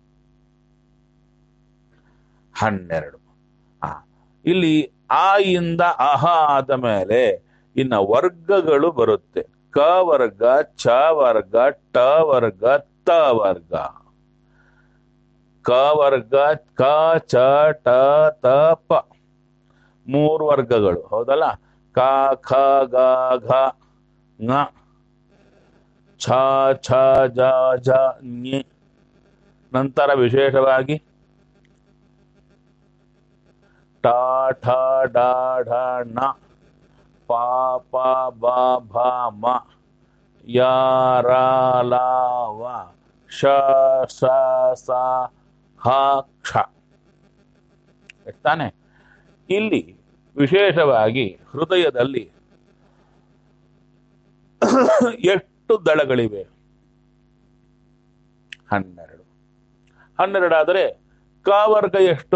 ಹನ್ನೆರಡು ಆ ಇಲ್ಲಿ ಆ ಇಂದ ಅಹ ಆದ ಮೇಲೆ ಇನ್ನ ವರ್ಗಗಳು ಬರುತ್ತೆ ಕ ವರ್ಗ ಚ ವರ್ಗ ಟ ವರ್ಗ ತ ವರ್ಗ ಕ ವರ್ಗ ಕ ಚ ಟ ತ ಪ ಮೂರು ವರ್ಗಗಳು ಹೌದಲ್ಲ ಕ ಖ ಗ ಘ ङ ಛ ಛ ಜ ಜ ಞ ನಂತರ ವಿಶೇಷವಾಗಿ ಟ ಠ ಡ ಢ ಣ ಪ ಪ ಬ ಭ ಮ ಯ ರ ಲ ವ ಶ ಸ ಸ ಹ ಕ್ಷ ತಾನೆ ಇಲ್ಲಿ ವಿಶೇಷವಾಗಿ ಹೃದಯದಲ್ಲಿ ಎಷ್ಟು ದಳಗಳಿವೆ ಹನ್ನೆರಡು ಹನ್ನೆರಡಾದರೆ ಕ ವರ್ಗ ಎಷ್ಟು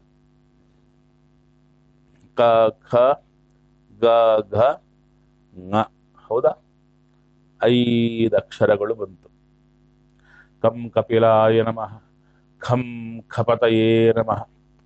ಕ ಖ ಗ ಘ ङ ಹೌದಾ ಐದು ಅಕ್ಷರಗಳು ಬಂತು ಕಂ ಕಪಿಲಾಯ ನಮಃ ಖಂ ಖಪತಯೇ ನಮಃ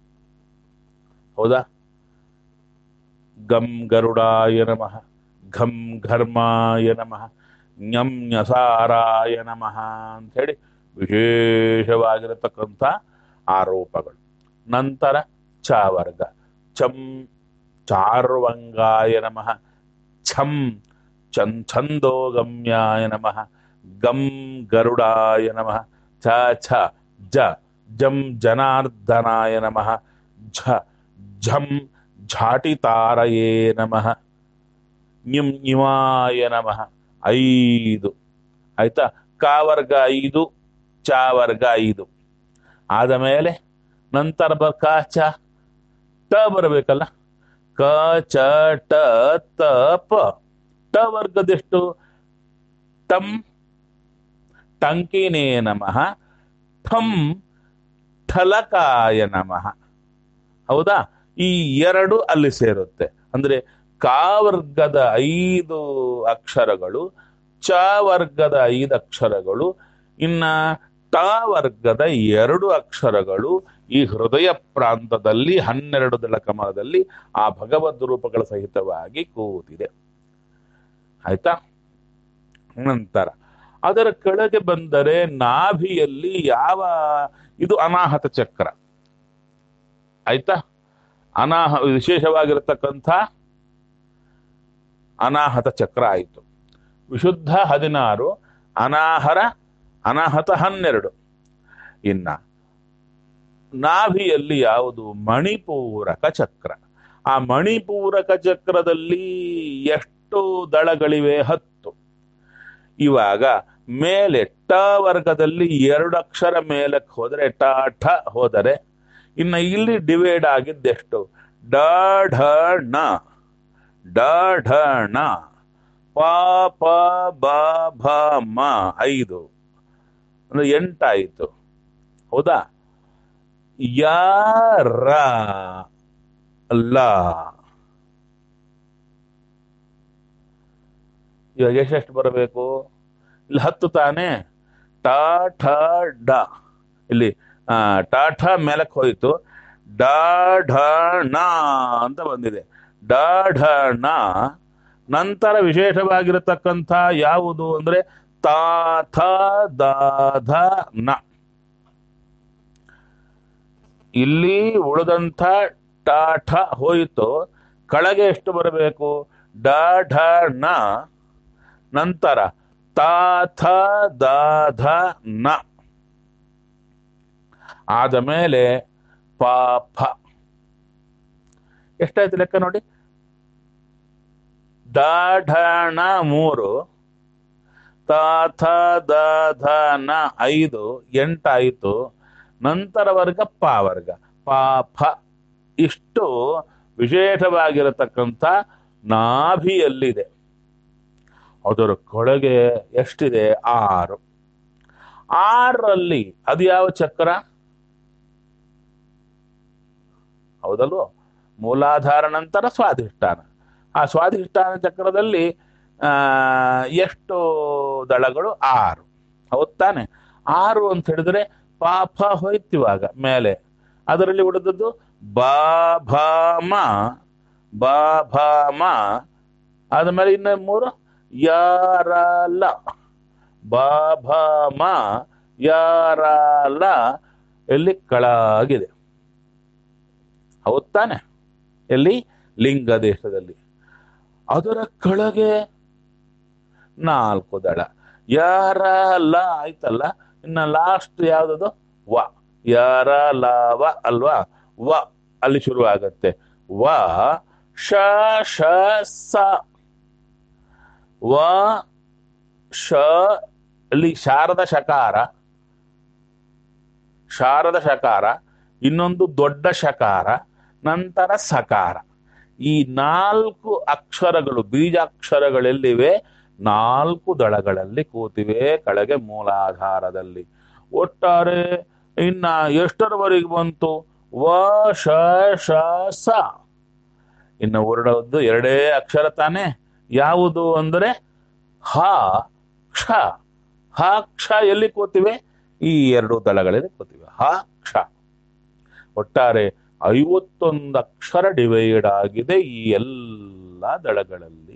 ಹೌದಾ ಗಂ ಗರುಡಾಯ ನಮಃ ಘಂ ಘರ್ಮಾಯ ನಮಃ ಞಂ ಞಸಾರಾಯ ನಮಃ ಅಂಥೇಳಿ ವಿಶೇಷವಾಗಿರತಕ್ಕಂಥ ಆರೋಪಗಳು ನಂತರ ಚ ವರ್ಗ ಚಂ ಚಾರ್ವಂಗಾಯ ನಮಃ ಛಂ ಚನ್ ಛಂದೋಗಮ್ಯಾಯ ನಮಃ ಗಂ ಗರುಡಾಯ ನಮಃ ಛ ಛ ಜ ಜಂ ಜನಾರ್ದನಾಯ ನಮಃ ಝ ಝಂ ಝಾಟಿತಾರಯೇ ನಮಃ ಞಿಂ ಞಿಮಾಯ ನಮಃ ಐದು ಆಯ್ತಾ ಕ ವರ್ಗ ಐದು ಚ ವರ್ಗ ಐದು ಆದ ಮೇಲೆ ನಂತರ ಬ ಕ ಚ ಟ ಬರಬೇಕಲ್ಲ ಕ ಚ ಟ ತ ಪ ಟ ವರ್ಗದೆಷ್ಟು ಟಂ ಟಂಕಿನೇ ನಮಃ ಠಂ ಠಲಕಾಯ ನಮಃ ಹೌದಾ ಈ ಎರಡು ಅಲ್ಲಿ ಸೇರುತ್ತೆ ಅಂದ್ರೆ ಕ ವರ್ಗದ ಐದು ಅಕ್ಷರಗಳು ಚ ವರ್ಗದ ಐದು ಅಕ್ಷರಗಳು ಇನ್ನ ಟ ವರ್ಗದ ಎರಡು ಅಕ್ಷರಗಳು ಈ ಹೃದಯ ಪ್ರಾಂತದಲ್ಲಿ ಹನ್ನೆರಡು ದಳ ಕಮಲದಲ್ಲಿ ಆ ಭಗವದ್ ರೂಪಗಳ ಸಹಿತವಾಗಿ ಕೂತಿದೆ ಆಯ್ತಾ ನಂತರ ಅದರ ಕೆಳಗೆ ಬಂದರೆ ನಾಭಿಯಲ್ಲಿ ಯಾವ ಇದು ಅನಾಹತ ಚಕ್ರ ಆಯ್ತಾ ಅನಾಹ ವಿಶೇಷವಾಗಿರತಕ್ಕಂಥ ಅನಾಹತ ಚಕ್ರ ಆಯಿತು ವಿಶುದ್ಧ ಹದಿನಾರು ಅನಾಹರ ಅನಾಹತ ಹನ್ನೆರಡು ಇನ್ನ ನಾಭಿಯಲ್ಲಿ ಯಾವುದು ಮಣಿಪೂರಕ ಚಕ್ರ ಆ ಮಣಿಪೂರಕ ಚಕ್ರದಲ್ಲಿ ಎಷ್ಟು ದಳಗಳಿವೆ ಹತ್ತು ಇವಾಗ ಮೇಲೆ ಟ ವರ್ಗದಲ್ಲಿ ಎರಡು ಅಕ್ಷರ ಮೇಲಕ್ಕೆ ಹೋದರೆ ಟ ಠ ಹೋದರೆ ಇನ್ನು ಇಲ್ಲಿ ಡಿವೈಡ್ ಆಗಿದ್ದೆಷ್ಟು ಡ ಢ ಣ ಡ ಢ ಣ ಪ ಪ ಬ ಭ ಮ ಐದು ಅಂದ್ರೆ ಎಂಟಾಯಿತು ಹೌದಾ ಯ ರ ಲ ಇವಾಗ ಎಷ್ಟೆಷ್ಟು ಬರಬೇಕು ಇಲ್ಲಿ ಹತ್ತು ತಾನೇ ಟ ಠ ಡ ಇಲ್ಲಿ ಆ, ಟ ಠ ಮೇಲಕ್ಕೆ ಹೋಯಿತು ಡ ಢ ಣ ಅಂತ ಬಂದಿದೆ ಡ ಢ ಣ ನಂತರ ವಿಶೇಷವಾಗಿರತಕ್ಕಂಥ ಯಾವುದು ಅಂದ್ರೆ ತಾ ಥ ದ ಧ ನ ಇಲ್ಲಿ ಉಳಿದಂಥ ಟ ಠ ಹೋಯಿತು ಕೆಳಗೆ ಎಷ್ಟು ಬರಬೇಕು ಡ ಢ ಣ ನಂತರ ತಾ ಥ ದ ಧ ನ ಆದ ಮೇಲೆ ಪಾಪ ಎಷ್ಟಾಯ್ತು ಲೆಕ್ಕ ನೋಡಿ ದಾಢಣ ಮೂರು ತಾಥ ದಾಧನ ಐದು ಎಂಟಾಯಿತು ನಂತರ ವರ್ಗ ಪ ವರ್ಗ ಪಾಪ ಇಷ್ಟು ವಿಶೇಷವಾಗಿರತಕ್ಕಂಥ ನಾಭಿಯಲ್ಲಿದೆ ಅದರ ಕೆಳಗೆ ಎಷ್ಟಿದೆ ಆರು ಆರರಲ್ಲಿ ಅದು ಯಾವ ಚಕ್ರ ಹೌದಲ್ವೋ ಮೂಲಾಧಾರ ನಂತರ ಸ್ವಾಧಿಷ್ಠಾನ ಆ ಸ್ವಾಧಿಷ್ಠಾನ ಚಕ್ರದಲ್ಲಿ ಆ ಎಷ್ಟು ದಳಗಳು ಆರು ಹೌದ್ ತಾನೆ ಆರು ಅಂತ ಹೇಳಿದ್ರೆ ಪಾಪ ಹೋಯ್ತಿವಾಗ ಮೇಲೆ ಅದರಲ್ಲಿ ಉಳಿದದ್ದು ಬಾಭಾಮ ಬಾಭಾಮ ಆದ್ಮೇಲೆ ಇನ್ನ ಮೂರು ಯಾರಲ ಬಾಭಾಮ ಯಾರಲ ಎಲ್ಲಿ ಕೆಳಗಿದೆ ಹೌದ್ ತಾನೆ ಎಲ್ಲಿ ಲಿಂಗ ದೇಶದಲ್ಲಿ ಅದರ ಕೆಳಗೆ ನಾಲ್ಕು ದಳ ಯಾರ ಲ ಆಯ್ತಲ್ಲ ಇನ್ನ ಲಾಸ್ಟ್ ಯಾವ್ದದು ವ ಯಾರ ಲಾವ ಅಲ್ವಾ ವ ಅಲ್ಲಿ ಶುರು ಆಗತ್ತೆ ವ ಶ ಶ ಸ ವ ಶ ಅಲ್ಲಿ ಶಾರದ ಶಕಾರ ಶಾರದ ಶಕಾರ ಇನ್ನೊಂದು ದೊಡ್ಡ ಶಕಾರ ನಂತರ ಸಕಾರ ಈ ನಾಲ್ಕು ಅಕ್ಷರಗಳು ಬೀಜಾಕ್ಷರಗಳೆಲ್ಲಿವೆ ನಾಲ್ಕು ದಳಗಳಲ್ಲಿ ಕೂತಿವೆ ಕೆಳಗೆ ಮೂಲಾಧಾರದಲ್ಲಿ ಒಟ್ಟಾರೆ ಇನ್ನ ಎಷ್ಟರವರೆಗೆ ಬಂತು ವ ಶ ಶ ಸ ಇನ್ನು ಹೊರಡೋದು ಎರಡೇ ಅಕ್ಷರ ತಾನೆ ಯಾವುದು ಅಂದರೆ ಹ ಕ್ಷ ಹ ಕ್ಷ ಎಲ್ಲಿ ಕೂತಿವೆ ಈ ಎರಡು ದಳಗಳಲ್ಲಿ ಕೂತಿವೆ ಹ ಕ್ಷ ಒಟ್ಟಾರೆ ಐವತ್ತೊಂದು ಅಕ್ಷರ ಡಿವೈಡ್ ಆಗಿದೆ ಈ ಎಲ್ಲ ದಳಗಳಲ್ಲಿ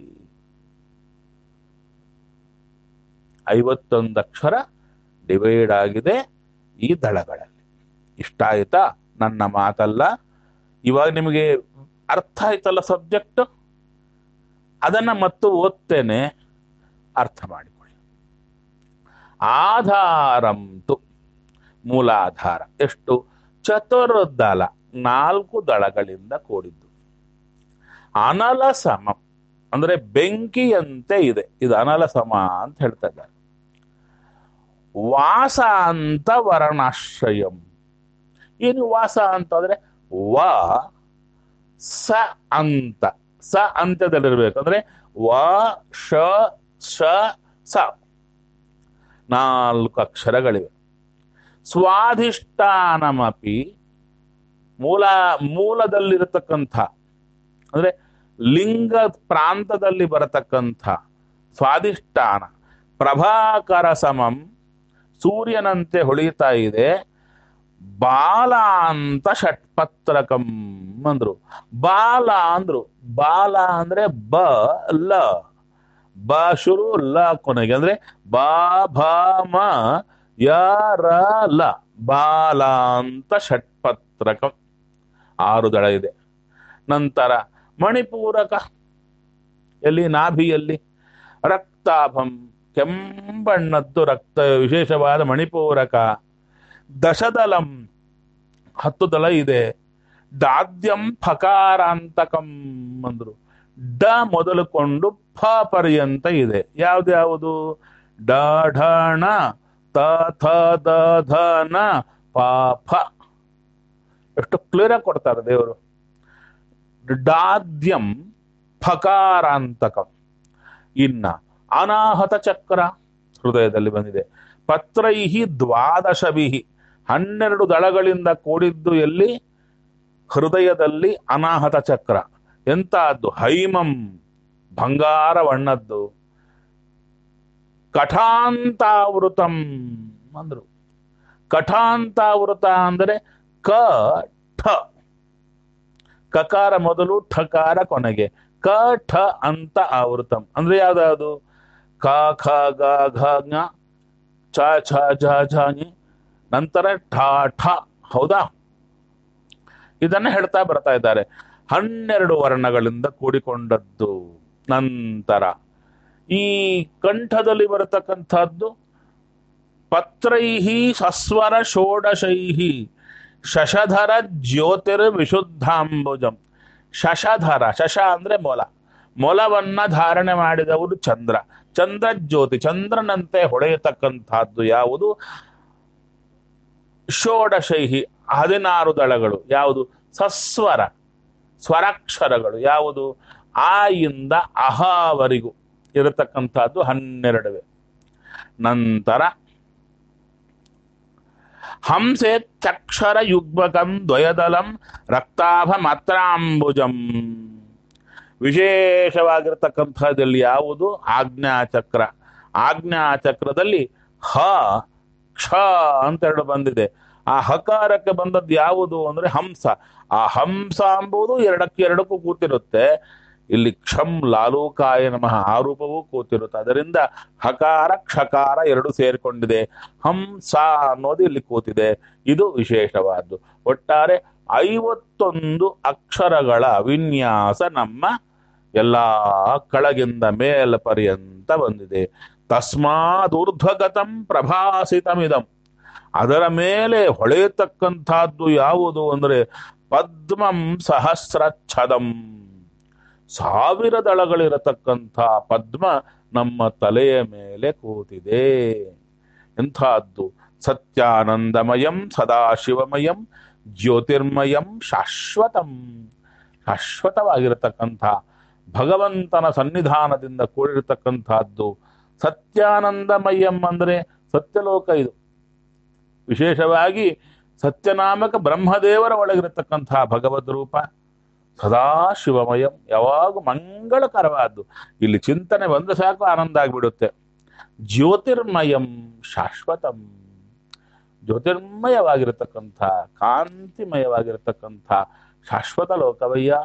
ಐವತ್ತೊಂದು ಅಕ್ಷರ ಡಿವೈಡ್ ಆಗಿದೆ ಈ ದಳಗಳಲ್ಲಿ ಇಷ್ಟ ಆಯ್ತಾ ನನ್ನ ಮಾತಲ್ಲ ಇವಾಗ ನಿಮಗೆ ಅರ್ಥ ಆಯ್ತಲ್ಲ ಸಬ್ಜೆಕ್ಟ್ ಅದನ್ನ ಮತ್ತು ಓದ್ತೇನೆ ಅರ್ಥ ಮಾಡಿಕೊಳ್ಳಿ ಆಧಾರಂತು ಮೂಲಾಧಾರ ಎಷ್ಟು ಚತುರ್ದಳ ನಾಲ್ಕು ದಳಗಳಿಂದ ಕೂಡಿದ್ದು ಅನಲ ಸಮ ಅಂದ್ರೆ ಬೆಂಕಿಯಂತೆ ಇದೆ ಇದು ಅನಲ ಸಮ ಅಂತ ಹೇಳ್ತಾ ಇದ್ದಾರೆ ವಾಸ ಅಂತ ವರ್ಣಾಶ್ರಯಂ ಏನು ವಾಸ ಅಂತಂದ್ರೆ ವ ಸ ಅಂತ ಸ ಅಂತ್ಯದಲ್ಲಿರ್ಬೇಕು ಅಂದ್ರೆ ವ ಶ ಶ ಸ ನಾಲ್ಕು ಅಕ್ಷರಗಳಿವೆ ಸ್ವಾಧಿಷ್ಠಾನಮಪಿ ಮೂಲ ಮೂಲದಲ್ಲಿರತಕ್ಕಂಥ ಅಂದ್ರೆ ಲಿಂಗ ಪ್ರಾಂತದಲ್ಲಿ ಬರತಕ್ಕಂಥ ಸ್ವಾಧಿಷ್ಠಾನ ಪ್ರಭಾಕರ ಸಮಂ ಸೂರ್ಯನಂತೆ ಹೊಳಿತಾ ಇದೆ ಬಾಲ ಅಂತ ಷಟ್ಪತ್ರಕಂ ಅಂದ್ರು ಬಾಲ ಅಂದ್ರು ಬಾಲ ಅಂದ್ರೆ ಬ ಲ ಬ ಶುರು ಲ ಕೊನೆಗೆ ಅಂದ್ರೆ ಬಾ ಭ ಮ ಯ ರ ಲ ಬಾಲ ಅಂತ ಷಟ್ಪತ್ರಕಂ ಆರು ದಳ ಇದೆ ನಂತರ ಮಣಿಪೂರಕ ಎಲ್ಲಿ ನಾಭಿಯಲ್ಲಿ ರಕ್ತಾಭಂ ಕೆಂಬಣ್ಣದ್ದು ರಕ್ತ ವಿಶೇಷವಾದ ಮಣಿಪೂರಕ ದಶದಲಂ ಹತ್ತು ದಳ ಇದೆ ದಾದ್ಯಂ ಫಕಾರಾಂತಕಂ ಅಂದ್ರು ಡ ಮೊದಲುಕೊಂಡು ಫ ಪರ್ಯಂತ ಇದೆ ಯಾವ್ದ್ಯಾವುದು ಡ ಢ ಣ ತ ಥ ದ ಧ ನ ಪ ಫ ಎಷ್ಟು ಕ್ಲಿಯರ್ ಆಗಿ ಕೊಡ್ತಾರೆ ದೇವರು ಡಾದ್ಯಂ ಫಕಾರಾಂತಕಂ ಇನ್ನ ಅನಾಹತ ಚಕ್ರ ಹೃದಯದಲ್ಲಿ ಬಂದಿದೆ ಪತ್ರೈಹಿ ದ್ವಾದಶಭಿಹಿ ಹನ್ನೆರಡು ದಳಗಳಿಂದ ಕೂಡಿದ್ದು ಎಲ್ಲಿ ಹೃದಯದಲ್ಲಿ ಅನಾಹತ ಚಕ್ರ ಎಂತಹದ್ದು ಹೈಮಂ ಬಂಗಾರ ಬಣ್ಣದ್ದು ಕಠಾಂತಾವೃತಂ ಅಂದ್ರು ಕಠಾಂತಾವೃತ ಅಂದರೆ ಕ ಠ ಕಕಾರ ಮೊದಲು ಠಕಾರ ಕೊನೆಗೆ ಕ ಠ ಅಂತ ಆವೃತಂ ಅಂದ್ರೆ ಯಾವ್ದಾವುದು ಕ ಖ ಗ ಘ ಜ್ಞ ಚ ಛ ಝ ಝ ಞ ನಂತರ ಠ ಠ ಹೌದಾ ಇದನ್ನ ಹೇಳ್ತಾ ಬರ್ತಾ ಇದ್ದಾರೆ ಹನ್ನೆರಡು ವರ್ಣಗಳಿಂದ ಕೂಡಿಕೊಂಡದ್ದು ನಂತರ ಈ ಕಂಠದಲ್ಲಿ ಬರತಕ್ಕಂಥದ್ದು ಪತ್ರೈ ಸಸ್ವರ ಷೋಡಶೈ ಶಶಧರ ಜ್ಯೋತಿರ್ ವಿಶುದ್ಧಾಂಬುಜಂ ಶಶಧರ ಶಶ ಅಂದ್ರೆ ಮೊಲ ಮೊಲವನ್ನ ಧಾರಣೆ ಮಾಡಿದವರು ಚಂದ್ರ ಚಂದ್ರ ಜ್ಯೋತಿ ಚಂದ್ರನಂತೆ ಹೊಳೆಯತಕ್ಕಂಥದ್ದು ಯಾವುದು ಷೋಡಶೈಹಿ ಹದಿನಾರು ದಳಗಳು ಯಾವುದು ಸಸ್ವರ ಸ್ವರಾಕ್ಷರಗಳು ಯಾವುದು ಆ ಇಂದ ಅಹಾವರೆಗೂ ಇರತಕ್ಕಂಥದ್ದು ಹನ್ನೆರಡುವೆ ನಂತರ ಹಂಸೆ ಚಕ್ಷರ ಯುಗ್ಮಕಂ ದ್ವಯದಲಂ ರಕ್ತಾಭ ಮಾತ್ರಾಂಬುಜಂ ವಿಶೇಷವಾಗಿರತಕ್ಕಂಥದ್ದಲ್ಲಿ ಯಾವುದು ಆಜ್ಞಾಚಕ್ರ ಆಜ್ಞಾಚಕ್ರದಲ್ಲಿ ಹ ಕ್ಷ ಅಂತ ಎರಡು ಬಂದಿದೆ ಆ ಹಕಾರಕ್ಕೆ ಬಂದದ್ದು ಯಾವುದು ಅಂದ್ರೆ ಹಂಸ ಆ ಹಂಸ ಎಂಬುದು ಎರಡಕ್ಕೆ ಎರಡಕ್ಕೂ ಕೂತಿರುತ್ತೆ ಇಲ್ಲಿ ಕ್ಷಂ ಲಾಲೂಕಾಯ ನಮಃ ಆರೂಪವೂ ಕೂತಿರುತ್ತೆ ಅದರಿಂದ ಹಕಾರ ಕ್ಷಕಾರ ಎರಡು ಸೇರಿಕೊಂಡಿದೆ ಹಂಸ ಅನ್ನೋದು ಇಲ್ಲಿ ಕೂತಿದೆ ಇದು ವಿಶೇಷವಾದ್ದು ಒಟ್ಟಾರೆ ಐವತ್ತೊಂದು ಅಕ್ಷರಗಳ ವಿನ್ಯಾಸ ನಮ್ಮ ಎಲ್ಲಾ ಕೆಳಗಿಂದ ಮೇಲ ಪರ್ಯಂತ ಬಂದಿದೆ ತಸ್ಮಾದೂರ್ಧ್ವಗತಂ ಪ್ರಭಾಸಿತಮಿದಂ ಅದರ ಮೇಲೆ ಹೊಳೆಯತಕ್ಕಂಥದ್ದು ಯಾವುದು ಅಂದ್ರೆ ಪದ್ಮಂ ಸಹಸ್ರಚ್ಛದಂ ಸಾವಿರ ದಳಗಳಿರತಕ್ಕಂಥ ಪದ್ಮ ನಮ್ಮ ತಲೆಯ ಮೇಲೆ ಕೂತಿದೆ ಎಂಥದ್ದು ಸತ್ಯಾನಂದಮಯಂ ಸದಾಶಿವಮಯಂ ಜ್ಯೋತಿರ್ಮಯಂ ಶಾಶ್ವತಂ ಶಾಶ್ವತವಾಗಿರತಕ್ಕಂಥ ಭಗವಂತನ ಸನ್ನಿಧಾನದಿಂದ ಕೂಡಿರತಕ್ಕಂಥದ್ದು ಸತ್ಯಾನಂದಮಯಂ ಅಂದ್ರೆ ಸತ್ಯಲೋಕ ಇದು ವಿಶೇಷವಾಗಿ ಸತ್ಯನಾಮಕ ಬ್ರಹ್ಮದೇವರ ಒಳಗಿರತಕ್ಕಂತಹ ಭಗವದ್ ರೂಪ ಸದಾ ಶಿವಮಯಂ ಯಾವಾಗ ಮಂಗಳಕರವಾದ್ದು ಇಲ್ಲಿ ಚಿಂತನೆ ಬಂದ ಸಾಕು ಆನಂದ ಆಗಿಬಿಡುತ್ತೆ ಜ್ಯೋತಿರ್ಮಯಂ ಶಾಶ್ವತಂ ಜ್ಯೋತಿರ್ಮಯವಾಗಿರತಕ್ಕಂಥ ಕಾಂತಿಮಯವಾಗಿರತಕ್ಕಂಥ ಶಾಶ್ವತ ಲೋಕವಯ್ಯ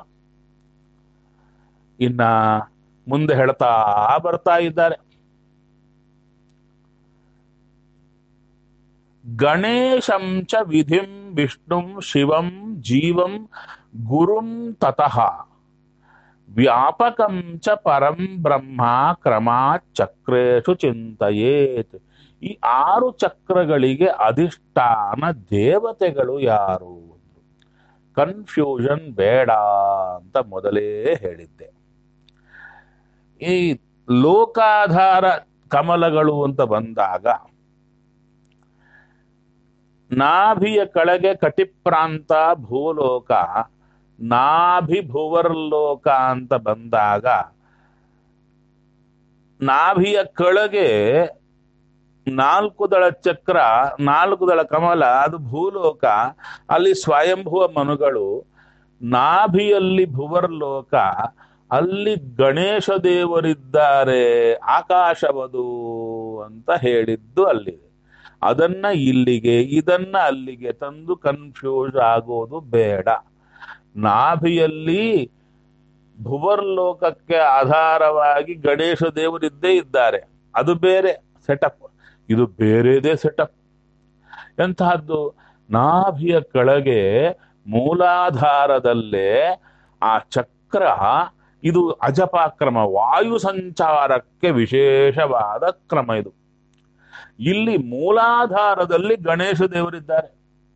ಇನ್ನ ಮುಂದೆ ಹೇಳ್ತಾ ಬರ್ತಾ ಇದ್ದಾರೆ ಗಣೇಶಂ ಚ ವಿಧಿಂ ವಿಷ್ಣುಂ ಶಿವಂ ಜೀವಂ ಗುರುಂ ತತಃ ವ್ಯಾಪಕಂ ಚ ಪರಂ ಬ್ರಹ್ಮ ಕ್ರಮಾತ್ ಚಕ್ರೇಶು ಚಿಂತೆಯೇತ್ ಈ ಆರು ಚಕ್ರಗಳಿಗೆ ಅಧಿಷ್ಠಾನ ದೇವತೆಗಳು ಯಾರು ಕನ್ಫ್ಯೂಷನ್ ಬೇಡ ಅಂತ ಮೊದಲೇ ಹೇಳಿದ್ದೆ ಈ ಲೋಕಾಧಾರ ಕಮಲಗಳು ಅಂತ ಬಂದಾಗ ನಾಭಿಯ ಕೆಳಗೆ ಕಟಿಪ್ರಾಂತ ಭೂಲೋಕ ನಾಭಿ ಭುವರ್ಲೋಕ ಅಂತ ಬಂದಾಗ ನಾಭಿಯ ಕೆಳಗೆ ನಾಲ್ಕು ದಳ ಚಕ್ರ ನಾಲ್ಕು ದಳ ಕಮಲ ಅದು ಭೂಲೋಕ ಅಲ್ಲಿ ಸ್ವಯಂಭುವ ಮನುಗಳು ನಾಭಿಯಲ್ಲಿ ಭುವರ್ಲೋಕ ಅಲ್ಲಿ ಗಣೇಶ ದೇವರಿದ್ದಾರೆ ಆಕಾಶವದು ಅಂತ ಹೇಳಿದ್ದು ಅಲ್ಲಿದೆ ಅದನ್ನ ಇಲ್ಲಿಗೆ ಇದನ್ನ ಅಲ್ಲಿಗೆ ತಂದು ಕನ್ಫ್ಯೂಸ್ ಆಗೋದು ಬೇಡ ನಾಭಿಯಲ್ಲಿ ಭುವರ್ಲೋಕಕ್ಕೆ ಆಧಾರವಾಗಿ ಗಣೇಶ ದೇವರಿದ್ದೇ ಇದ್ದಾರೆ ಅದು ಬೇರೆ ಸೆಟಪ್ ಇದು ಬೇರೆದೇ ಸೆಟಪ್ ಎಂತಹದ್ದು ನಾಭಿಯ ಕೆಳಗೆ ಮೂಲಾಧಾರದಲ್ಲೇ ಆ ಚಕ್ರ ಇದು ಅಜಪಾಕ್ರಮ ವಾಯು ಸಂಚಾರಕ್ಕೆ ವಿಶೇಷವಾದ ಕ್ರಮ ಇದು ಇಲ್ಲಿ ಮೂಲಾಧಾರದಲ್ಲಿ ಗಣೇಶ ದೇವರಿದ್ದಾರೆ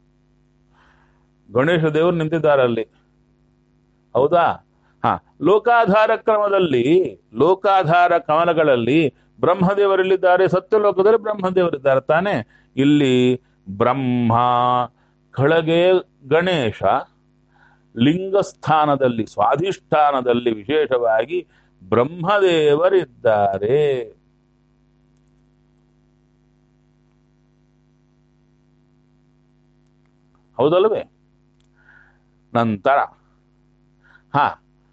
ಗಣೇಶ ದೇವರು ನಿಂತಿದ್ದಾರೆ ಅಲ್ಲಿ ಹೌದಾ ಹಾ ಲೋಕಾಧಾರ ಕ್ರಮದಲ್ಲಿ ಲೋಕಾಧಾರ ಕಮಲಗಳಲ್ಲಿ ಬ್ರಹ್ಮದೇವರಲ್ಲಿದ್ದಾರೆ ಸತ್ಯಲೋಕದಲ್ಲಿ ಬ್ರಹ್ಮದೇವರಿದ್ದಾರೆ ತಾನೆ ಇಲ್ಲಿ ಬ್ರಹ್ಮ ಕೆಳಗೆ ಗಣೇಶ ಲಿಂಗಸ್ಥಾನದಲ್ಲಿ ಸ್ವಾಧಿಷ್ಠಾನದಲ್ಲಿ ವಿಶೇಷವಾಗಿ ಬ್ರಹ್ಮದೇವರಿದ್ದಾರೆ ಹೌದಲ್ವೇ ನಂತರ ಹಾ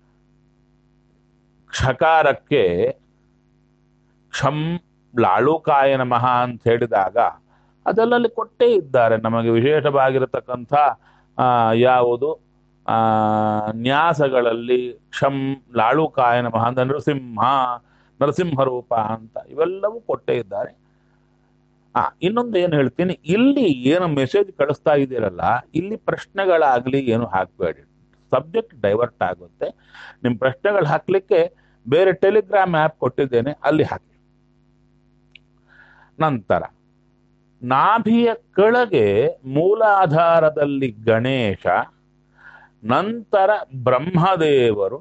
ಕ್ಷಕಾರಕ್ಕೆ ಕ್ಷಂ ಲಾಳುಕಾಯ ನಮಃ ಅಂತ ಹೇಳಿದಾಗ ಅದೆಲ್ಲಲ್ಲಿ ಕೊಟ್ಟೇ ಇದ್ದಾರೆ ನಮಗೆ ವಿಶೇಷವಾಗಿರತಕ್ಕಂಥ ಆ, ಯಾವುದು ಆ ನ್ಯಾಸಗಳಲ್ಲಿ ಕ್ಷಂ ಲಾಳುಕಾಯ ನಮಃ ಅಂತ ನರಸಿಂಹ ನರಸಿಂಹ ರೂಪ ಅಂತ ಇವೆಲ್ಲವೂ ಕೊಟ್ಟೇ ಇದ್ದಾರೆ ಆ ಇನ್ನೊಂದು ಏನು ಹೇಳ್ತೀನಿ ಇಲ್ಲಿ ಏನು ಮೆಸೇಜ್ ಕಳಿಸ್ತಾ ಇದೀರಲ್ಲ ಇಲ್ಲಿ ಪ್ರಶ್ನೆಗಳಾಗ್ಲಿ ಏನು ಹಾಕಬೇಡಿ ಸಬ್ಜೆಕ್ಟ್ ಡೈವರ್ಟ್ ಆಗುತ್ತೆ ನಿಮ್ಮ ಪ್ರಶ್ನೆಗಳು ಹಾಕ್ಲಿಕ್ಕೆ ಬೇರೆ ಟೆಲಿಗ್ರಾಮ್ ಆ್ಯಪ್ ಕೊಟ್ಟಿದ್ದೇನೆ ಅಲ್ಲಿ ಹಾಕಿ ನಂತರ ನಾಭಿಯ ಕೆಳಗೆ ಮೂಲಾಧಾರದಲ್ಲಿ ಗಣೇಶ ನಂತರ ಬ್ರಹ್ಮದೇವರು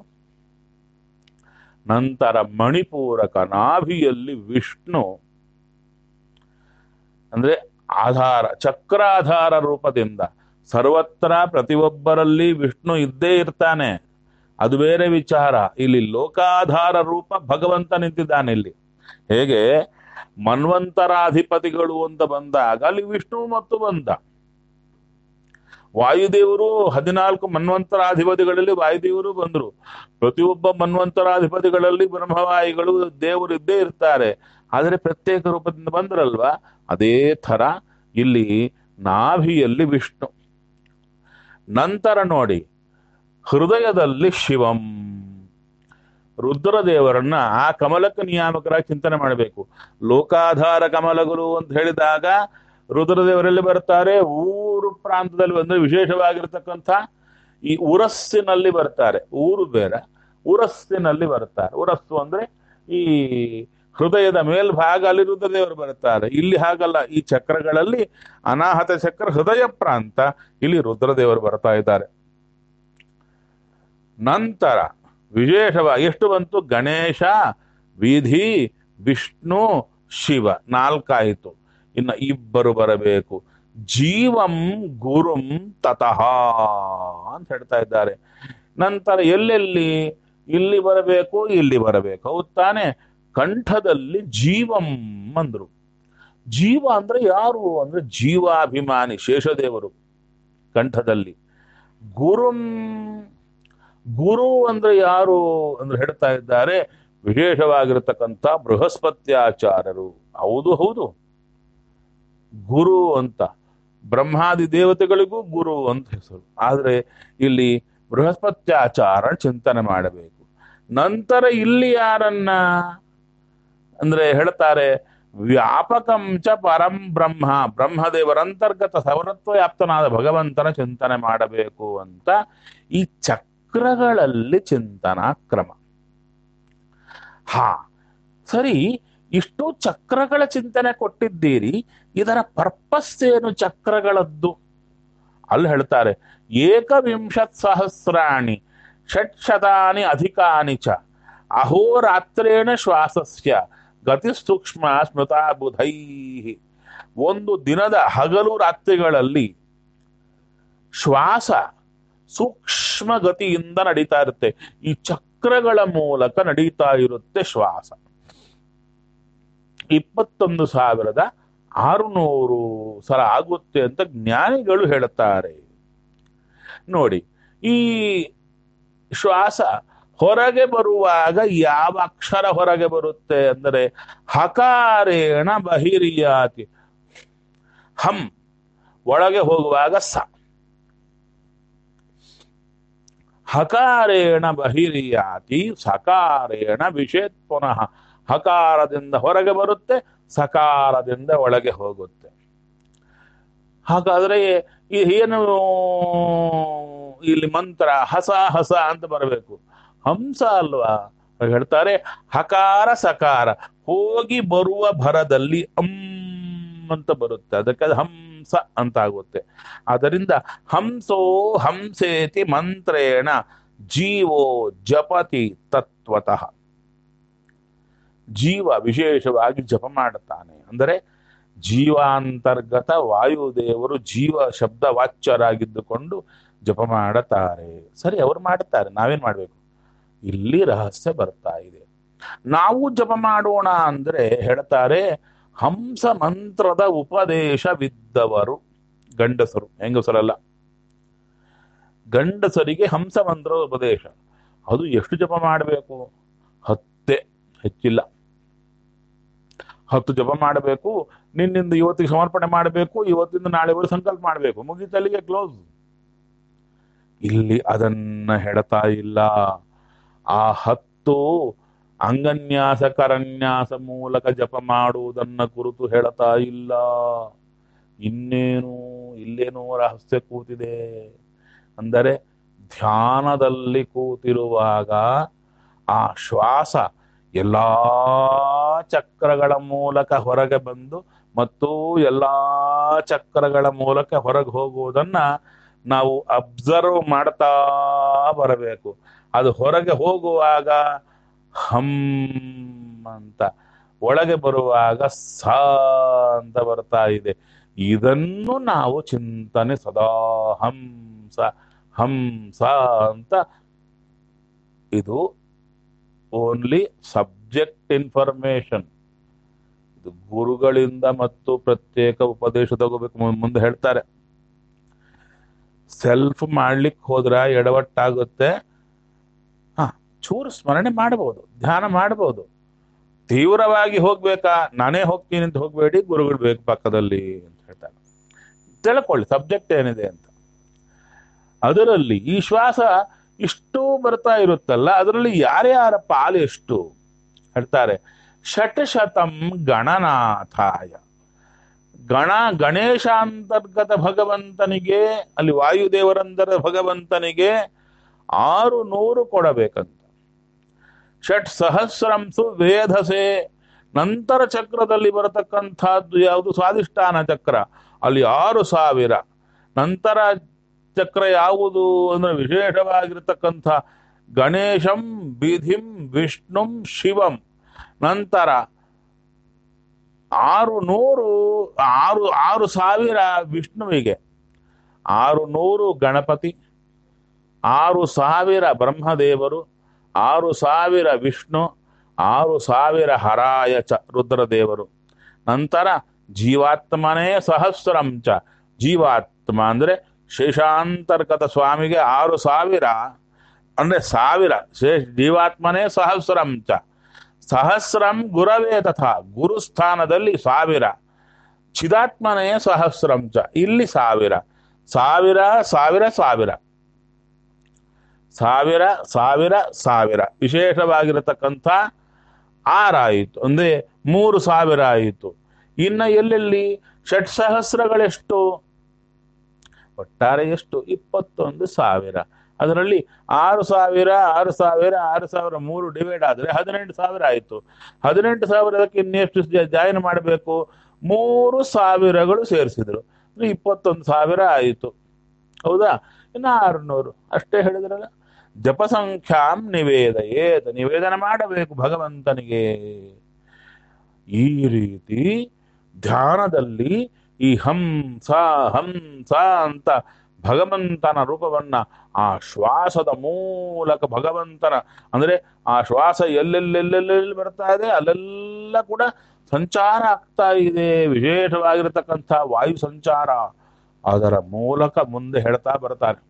ನಂತರ ಮಣಿಪೂರಕ ನಾಭಿಯಲ್ಲಿ ವಿಷ್ಣು ಅಂದ್ರೆ ಆಧಾರ ಚಕ್ರಾಧಾರ ರೂಪದಿಂದ ಸರ್ವತ್ರ ಪ್ರತಿಯೊಬ್ಬರಲ್ಲಿ ವಿಷ್ಣು ಇದ್ದೇ ಇರ್ತಾನೆ ಅದು ಬೇರೆ ವಿಚಾರ ಇಲ್ಲಿ ಲೋಕಾಧಾರ ರೂಪ ಭಗವಂತ ನಿಂತಿದ್ದಾನೆ ಇಲ್ಲಿ ಹೇಗೆ ಮನ್ವಂತರಾಧಿಪತಿಗಳು ಅಂತ ಬಂದಾಗ ಅಲ್ಲಿ ವಿಷ್ಣು ಮತ್ತು ಬಂದ ವಾಯುದೇವರು ಹದಿನಾಲ್ಕು ಮನ್ವಂತರಾಧಿಪತಿಗಳಲ್ಲಿ ವಾಯುದೇವರು ಬಂದರು ಪ್ರತಿಯೊಬ್ಬ ಮನ್ವಂತರಾಧಿಪತಿಗಳಲ್ಲಿ ಬ್ರಹ್ಮವಾಯುಗಳು ದೇವರು ಇದ್ದೇ ಇರ್ತಾರೆ ಆದರೆ ಪ್ರತ್ಯೇಕ ರೂಪದಿಂದ ಬಂದ್ರಲ್ವಾ ಅದೇ ಥರ ಇಲ್ಲಿ ನಾಭಿಯಲ್ಲಿ ವಿಷ್ಣು ನಂತರ ನೋಡಿ ಹೃದಯದಲ್ಲಿ ಶಿವಂ ರುದ್ರದೇವರನ್ನ ಆ ಕಮಲಕ್ಕೆ ನಿಯಾಮಕರಾಗಿ ಚಿಂತನೆ ಮಾಡಬೇಕು ಲೋಕಾಧಾರ ಕಮಲಗಳು ಅಂತ ಹೇಳಿದಾಗ ರುದ್ರದೇವರಲ್ಲಿ ಬರ್ತಾರೆ ಊರು ಪ್ರಾಂತದಲ್ಲಿ ಬಂದ್ರೆ ವಿಶೇಷವಾಗಿರ್ತಕ್ಕಂಥ ಈ ಉರಸ್ಸಿನಲ್ಲಿ ಬರ್ತಾರೆ ಊರು ಬೇರೆ ಉರಸ್ಸಿನಲ್ಲಿ ಬರ್ತಾರೆ ಉರಸ್ಸು ಅಂದ್ರೆ ಈ ಹೃದಯದ ಮೇಲ್ಭಾಗ ಅಲ್ಲಿ ರುದ್ರದೇವರು ಬರ್ತಾರೆ ಇಲ್ಲಿ ಹಾಗಲ್ಲ ಈ ಚಕ್ರಗಳಲ್ಲಿ ಅನಾಹತ ಚಕ್ರ ಹೃದಯ ಪ್ರಾಂತ ಇಲ್ಲಿ ರುದ್ರದೇವರು ಬರ್ತಾ ಇದ್ದಾರೆ ನಂತರ ವಿಶೇಷವಾಗಿ ಎಷ್ಟು ಬಂತು ಗಣೇಶ ವಿಧಿ ವಿಷ್ಣು ಶಿವ ನಾಲ್ಕಾಯಿತು ಇನ್ನು ಇಬ್ಬರು ಬರಬೇಕು ಜೀವಂ ಗುರುಂ ತತಃ ಅಂತ ಹೇಳ್ತಾ ಇದ್ದಾರೆ ನಂತರ ಎಲ್ಲೆಲ್ಲಿ ಇಲ್ಲಿ ಬರಬೇಕು ಇಲ್ಲಿ ಬರಬೇಕು ಹೌದ್ ತಾನೆ ಕಂಠದಲ್ಲಿ ಜೀವಂ ಅಂದ್ರು ಜೀವ ಅಂದ್ರೆ ಯಾರು ಅಂದ್ರೆ ಜೀವಾಭಿಮಾನಿ ಶೇಷದೇವರು ಕಂಠದಲ್ಲಿ ಗುರುಂ ಗುರು ಅಂದ್ರೆ ಯಾರು ಅಂದ್ರೆ ಹೇಳ್ತಾ ಇದ್ದಾರೆ ವಿಶೇಷವಾಗಿರತಕ್ಕಂಥ ಬೃಹಸ್ಪತ್ಯಾಚಾರ್ಯರು ಹೌದು ಹೌದು ಗುರು ಅಂತ ಬ್ರಹ್ಮಾದಿ ದೇವತೆಗಳಿಗೂ ಗುರು ಅಂತ ಹೆಸರು ಆದ್ರೆ ಇಲ್ಲಿ ಬೃಹಸ್ಪತ್ಯಾಚಾರ ಚಿಂತನೆ ಮಾಡಬೇಕು ನಂತರ ಇಲ್ಲಿ ಯಾರನ್ನ ಅಂದ್ರೆ ಹೇಳ್ತಾರೆ ವ್ಯಾಪಕಂ ಚ ಪರಂ ಬ್ರಹ್ಮ ಬ್ರಹ್ಮದೇವರ ಅಂತರ್ಗತ ಸವರತ್ವ ವ್ಯಾಪ್ತನಾದ ಭಗವಂತನ ಚಿಂತನೆ ಮಾಡಬೇಕು ಅಂತ ಈ ಚಕ್ರಗಳಲ್ಲಿ ಚಿಂತನಾ ಕ್ರಮ ಹಾ ಸರಿ ಇಷ್ಟು ಚಕ್ರಗಳ ಚಿಂತನೆ ಕೊಟ್ಟಿದ್ದೀರಿ ಇದರ ಪರ್ಪಸ್ ಏನು ಚಕ್ರಗಳದ್ದು ಅಲ್ಲಿ ಹೇಳ್ತಾರೆ ಏಕವಿಂಶತ್ ಸಹಸ್ರಾಣಿ ಷಟ್ಶತಾನಿ ಅಧಿಕಾನಿ ಚ ಅಹೋರಾತ್ರೇಣ ಶ್ವಾಸಸ್ಯ ಗತಿ ಸೂಕ್ಷ್ಮ ಸ್ಮೃತಾ ಬುಧೈ ಒಂದು ದಿನದ ಹಗಲು ರಾತ್ರಿಗಳಲ್ಲಿ ಶ್ವಾಸ ಸೂಕ್ಷ್ಮ ಗತಿಯಿಂದ ನಡೀತಾ ಇರುತ್ತೆ ಈ ಚಕ್ರಗಳ ಮೂಲಕ ನಡೀತಾ ಇರುತ್ತೆ ಶ್ವಾಸ ಇಪ್ಪತ್ತೊಂದು ಸಾವಿರದ ಆರುನೂರು ಸಲ ಆಗುತ್ತೆ ಅಂತ ಜ್ಞಾನಿಗಳು ಹೇಳುತ್ತಾರೆ ನೋಡಿ ಈ ಶ್ವಾಸ ಹೊರಗೆ ಬರುವಾಗ ಯಾವ ಅಕ್ಷರ ಹೊರಗೆ ಬರುತ್ತೆ ಅಂದರೆ ಹಕಾರೇಣ ಬಹಿರಿಯಾತಿ ಹಂ ಒಳಗೆ ಹೋಗುವಾಗ ಸ ಹಕಾರೇಣ ಬಹಿರಿಯಾತಿ ಸಕಾರೇಣ ವಿಷೇತ್ ಪುನಃ ಹಕಾರದಿಂದ ಹೊರಗೆ ಬರುತ್ತೆ ಸಕಾರದಿಂದ ಒಳಗೆ ಹೋಗುತ್ತೆ ಹಾಗಾದ್ರೆ ಈ ಏನು ಇಲ್ಲಿ ಮಂತ್ರ ಹಸ ಹಸ ಅಂತ ಬರಬೇಕು ಹಂಸ ಅಲ್ವಾ ಹೇಳ್ತಾರೆ ಹಕಾರ ಸಕಾರ ಹೋಗಿ ಬರುವ ಭರದಲ್ಲಿ ಅಂ ಅಂತ ಬರುತ್ತೆ ಅದಕ್ಕೆ ಅದು ಹಂಸ ಅಂತ ಆಗುತ್ತೆ ಅದರಿಂದ ಹಂಸೋ ಹಂಸೇತಿ ಮಂತ್ರೇಣ ಜೀವೋ ಜಪತಿ ತತ್ವತಃ ಜೀವ ವಿಶೇಷವಾಗಿ ಜಪ ಮಾಡುತ್ತಾನೆ ಅಂದರೆ ಜೀವಾಂತರ್ಗತ ವಾಯುದೇವರು ಜೀವ ಶಬ್ದ ವಾಚ್ಯರಾಗಿದ್ದುಕೊಂಡು ಜಪ ಮಾಡುತ್ತಾರೆ ಸರಿ ಅವರು ಮಾಡುತ್ತಾರೆ ನಾವೇನ್ ಮಾಡ್ಬೇಕು ಇಲ್ಲಿ ರಹಸ್ಯ ಬರ್ತಾ ಇದೆ ನಾವು ಜಪ ಮಾಡೋಣ ಅಂದ್ರೆ ಹೇಳ್ತಾರೆ ಹಂಸ ಮಂತ್ರದ ಉಪದೇಶವಿದ್ದವರು ಗಂಡಸರು ಹೆಂಗಸರಲ್ಲ ಗಂಡಸರಿಗೆ ಹಂಸ ಮಂತ್ರದ ಉಪದೇಶ ಅದು ಎಷ್ಟು ಜಪ ಮಾಡಬೇಕು ಹತ್ತೆ ಹೆಚ್ಚಿಲ್ಲ ಹತ್ತು ಜಪ ಮಾಡಬೇಕು ನಿನ್ನಿಂದ ಇವತ್ತಿಗೆ ಸಮರ್ಪಣೆ ಮಾಡಬೇಕು ಇವತ್ತಿಂದ ನಾಳೆವರೆಗೆ ಸಂಕಲ್ಪ ಮಾಡಬೇಕು ಮುಗಿತಲ್ಲಿಗೆ ಕ್ಲೋಸ್ ಇಲ್ಲಿ ಅದನ್ನ ಹೇಳ್ತಾ ಇಲ್ಲ ಆ ಹತ್ತು ಅಂಗನ್ಯಾಸ ಕರನ್ಯಾಸ ಮೂಲಕ ಜಪ ಮಾಡುವುದನ್ನ ಕುರಿತು ಹೇಳ್ತಾ ಇಲ್ಲ ಇನ್ನೇನು ಇಲ್ಲೇನೋ ರಹಸ್ಯ ಕೂತಿದೆ ಅಂದರೆ ಧ್ಯಾನದಲ್ಲಿ ಕೂತಿರುವಾಗ ಆ ಶ್ವಾಸ ಎಲ್ಲಾ ಚಕ್ರಗಳ ಮೂಲಕ ಹೊರಗೆ ಬಂದು ಮತ್ತು ಎಲ್ಲಾ ಚಕ್ರಗಳ ಮೂಲಕ ಹೊರಗೆ ಹೋಗುವುದನ್ನ ನಾವು ಅಬ್ಸರ್ವ್ ಮಾಡ್ತಾ ಬರಬೇಕು ಅದು ಹೊರಗೆ ಹೋಗುವಾಗ ಹಮ್ ಅಂತ ಒಳಗೆ ಬರುವಾಗ ಸ ಅಂತ ಬರ್ತಾ ಇದೆ ಇದನ್ನು ನಾವು ಚಿಂತನೆ ಸದಾ ಹಂಸ ಹಂಸ ಅಂತ ಇದು ಓನ್ಲಿ ಸಬ್ಜೆಕ್ಟ್ ಇನ್ಫಾರ್ಮೇಶನ್ ಇದು ಗುರುಗಳಿಂದ ಮತ್ತು ಪ್ರತ್ಯೇಕ ಉಪದೇಶ ತಗೋಬೇಕು ಮು- ಮುಂದೆ ಹೇಳ್ತಾರೆ ಸೆಲ್ಫ್ ಮಾಡ್ಲಿಕ್ಕೆ ಹೋದ್ರ ಎಡವಟ್ಟಾಗುತ್ತೆ ಹ ಚೂರು ಸ್ಮರಣೆ ಮಾಡಬಹುದು ಧ್ಯಾನ ಮಾಡಬಹುದು ತೀವ್ರವಾಗಿ ಹೋಗ್ಬೇಕಾ ನಾನೇ ಹೋಗ್ತೀನಿ ಅಂತ ಹೋಗ್ಬೇಡಿ ಗುರುಗಳು ಬೇಕು ಪಕ್ಕದಲ್ಲಿ ಅಂತ ಹೇಳ್ತಾರೆ ತಿಳ್ಕೊಳ್ಳಿ ಸಬ್ಜೆಕ್ಟ್ ಏನಿದೆ ಅಂತ ಅದರಲ್ಲಿ ಈ ಶ್ವಾಸ ಇಷ್ಟು ಬರ್ತಾ ಇರುತ್ತಲ್ಲ ಅದರಲ್ಲಿ ಯಾರ್ಯಾರ ಪಾಲು ಎಷ್ಟು ಹೇಳ್ತಾರೆ ಶತಶತಂ ಗಣನಾಥಾಯ ಗಣ ಗಣೇಶಾಂತರ್ಗತ ಭಗವಂತನಿಗೆ ಅಲ್ಲಿ ವಾಯುದೇವರಂದರ ಭಗವಂತನಿಗೆ ಆರು ನೂರು ಕೊಡಬೇಕಂತ ಷಟ್ ಸಹಸ್ರಂಸು ವೇಧಸೆ ನಂತರ ಚಕ್ರದಲ್ಲಿ ಬರತಕ್ಕಂಥದ್ದು ಯಾವುದು ಸ್ವಾದಿಷ್ಠಾನ ಚಕ್ರ ಅಲ್ಲಿ ಆರು ಸಾವಿರ ನಂತರ ಚಕ್ರ ಯಾವುದು ಅಂದ್ರೆ ವಿಶೇಷವಾಗಿರತಕ್ಕಂಥ ಗಣೇಶಂ ಬಿಧಿಂ ವಿಷ್ಣುಂ ಶಿವಂ ನಂತರ ಆರು ನೂರು ಆರು ಆರು ಸಾವಿರ ವಿಷ್ಣುವಿಗೆ ಆರು ನೂರು ಗಣಪತಿ ಆರು ಸಾವಿರ ಬ್ರಹ್ಮದೇವರು ಆರು ಸಾವಿರ ವಿಷ್ಣು ಆರು ಸಾವಿರ ಹರಾಯ ಚ ರುದ್ರದೇವರು ನಂತರ ಜೀವಾತ್ಮನೇ ಸಹಸ್ರಂಚ ಜೀವಾತ್ಮ ಅಂದ್ರೆ ಶೇಷಾಂತರ್ಗತ ಸ್ವಾಮಿಗೆ ಆರು ಸಾವಿರ ಅಂದ್ರೆ ಸಾವಿರ ಶೇಷ ಜೀವಾತ್ಮನೇ ಸಹಸ್ರಂಚ ಸಹಸ್ರಂ ಗುರವೇ ತಥಾ ಗುರುಸ್ಥಾನದಲ್ಲಿ ಸಾವಿರ ಚಿದಾತ್ಮನೇ ಸಹಸ್ರಂಚ ಇಲ್ಲಿ ಸಾವಿರ ಸಾವಿರ ಸಾವಿರ ಸಾವಿರ ಸಾವಿರ ಸಾವಿರ ಸಾವಿರ ವಿಶೇಷವಾಗಿರತಕ್ಕಂಥ ಆರಾಯಿತು ಅಂದ್ರೆ ಮೂರು ಸಾವಿರ ಆಯಿತು ಇನ್ನ ಎಲ್ಲೆಲ್ಲಿ ಷಟ್ ಸಹಸ್ರಗಳೆಷ್ಟು ಒಟ್ಟಾರೆ ಎಷ್ಟು ಇಪ್ಪತ್ತೊಂದು ಸಾವಿರ ಅದರಲ್ಲಿ ಆರು ಸಾವಿರ ಆರು ಸಾವಿರ ಆರು ಸಾವಿರ ಮೂರು ಡಿವೈಡ್ ಆದ್ರೆ ಹದಿನೆಂಟು ಸಾವಿರ ಆಯಿತು ಹದಿನೆಂಟು ಸಾವಿರದಕ್ಕೆ ಇನ್ನೆಷ್ಟು ಜಾಯಿನ್ ಮಾಡಬೇಕು ಮೂರು ಸಾವಿರಗಳು ಸೇರಿಸಿದ್ರು ಅಂದ್ರೆ ಇಪ್ಪತ್ತೊಂದು ಸಾವಿರ ಆಯಿತು ಹೌದಾ ಇನ್ನು ಆರುನೂರು ಅಷ್ಟೇ ಹೇಳಿದ್ರಲ್ಲ ಜಪ ಸಂಖ್ಯಾಂ ನಿವೇದ ಏದ ನಿವೇದನ ಮಾಡಬೇಕು ಭಗವಂತನಿಗೆ ಈ ರೀತಿ ಧ್ಯಾನದಲ್ಲಿ ಈ ಹಂಸ ಹಂಸ ಅಂತ ಭಗವಂತನ ರೂಪವನ್ನ ಆ ಶ್ವಾಸದ ಮೂಲಕ ಭಗವಂತನ ಅಂದ್ರೆ ಆ ಶ್ವಾಸ ಎಲ್ಲೆಲ್ಲೆಲ್ಲೆಲ್ಲೆಲ್ಲಿ ಬರ್ತಾ ಇದೆ ಅಲ್ಲೆಲ್ಲ ಕೂಡ ಸಂಚಾರ ಆಗ್ತಾ ಇದೆ ವಿಶೇಷವಾಗಿರತಕ್ಕಂಥ ವಾಯು ಸಂಚಾರ ಅದರ ಮೂಲಕ ಮುಂದೆ ಹೇಳ್ತಾ ಬರ್ತಾರೆ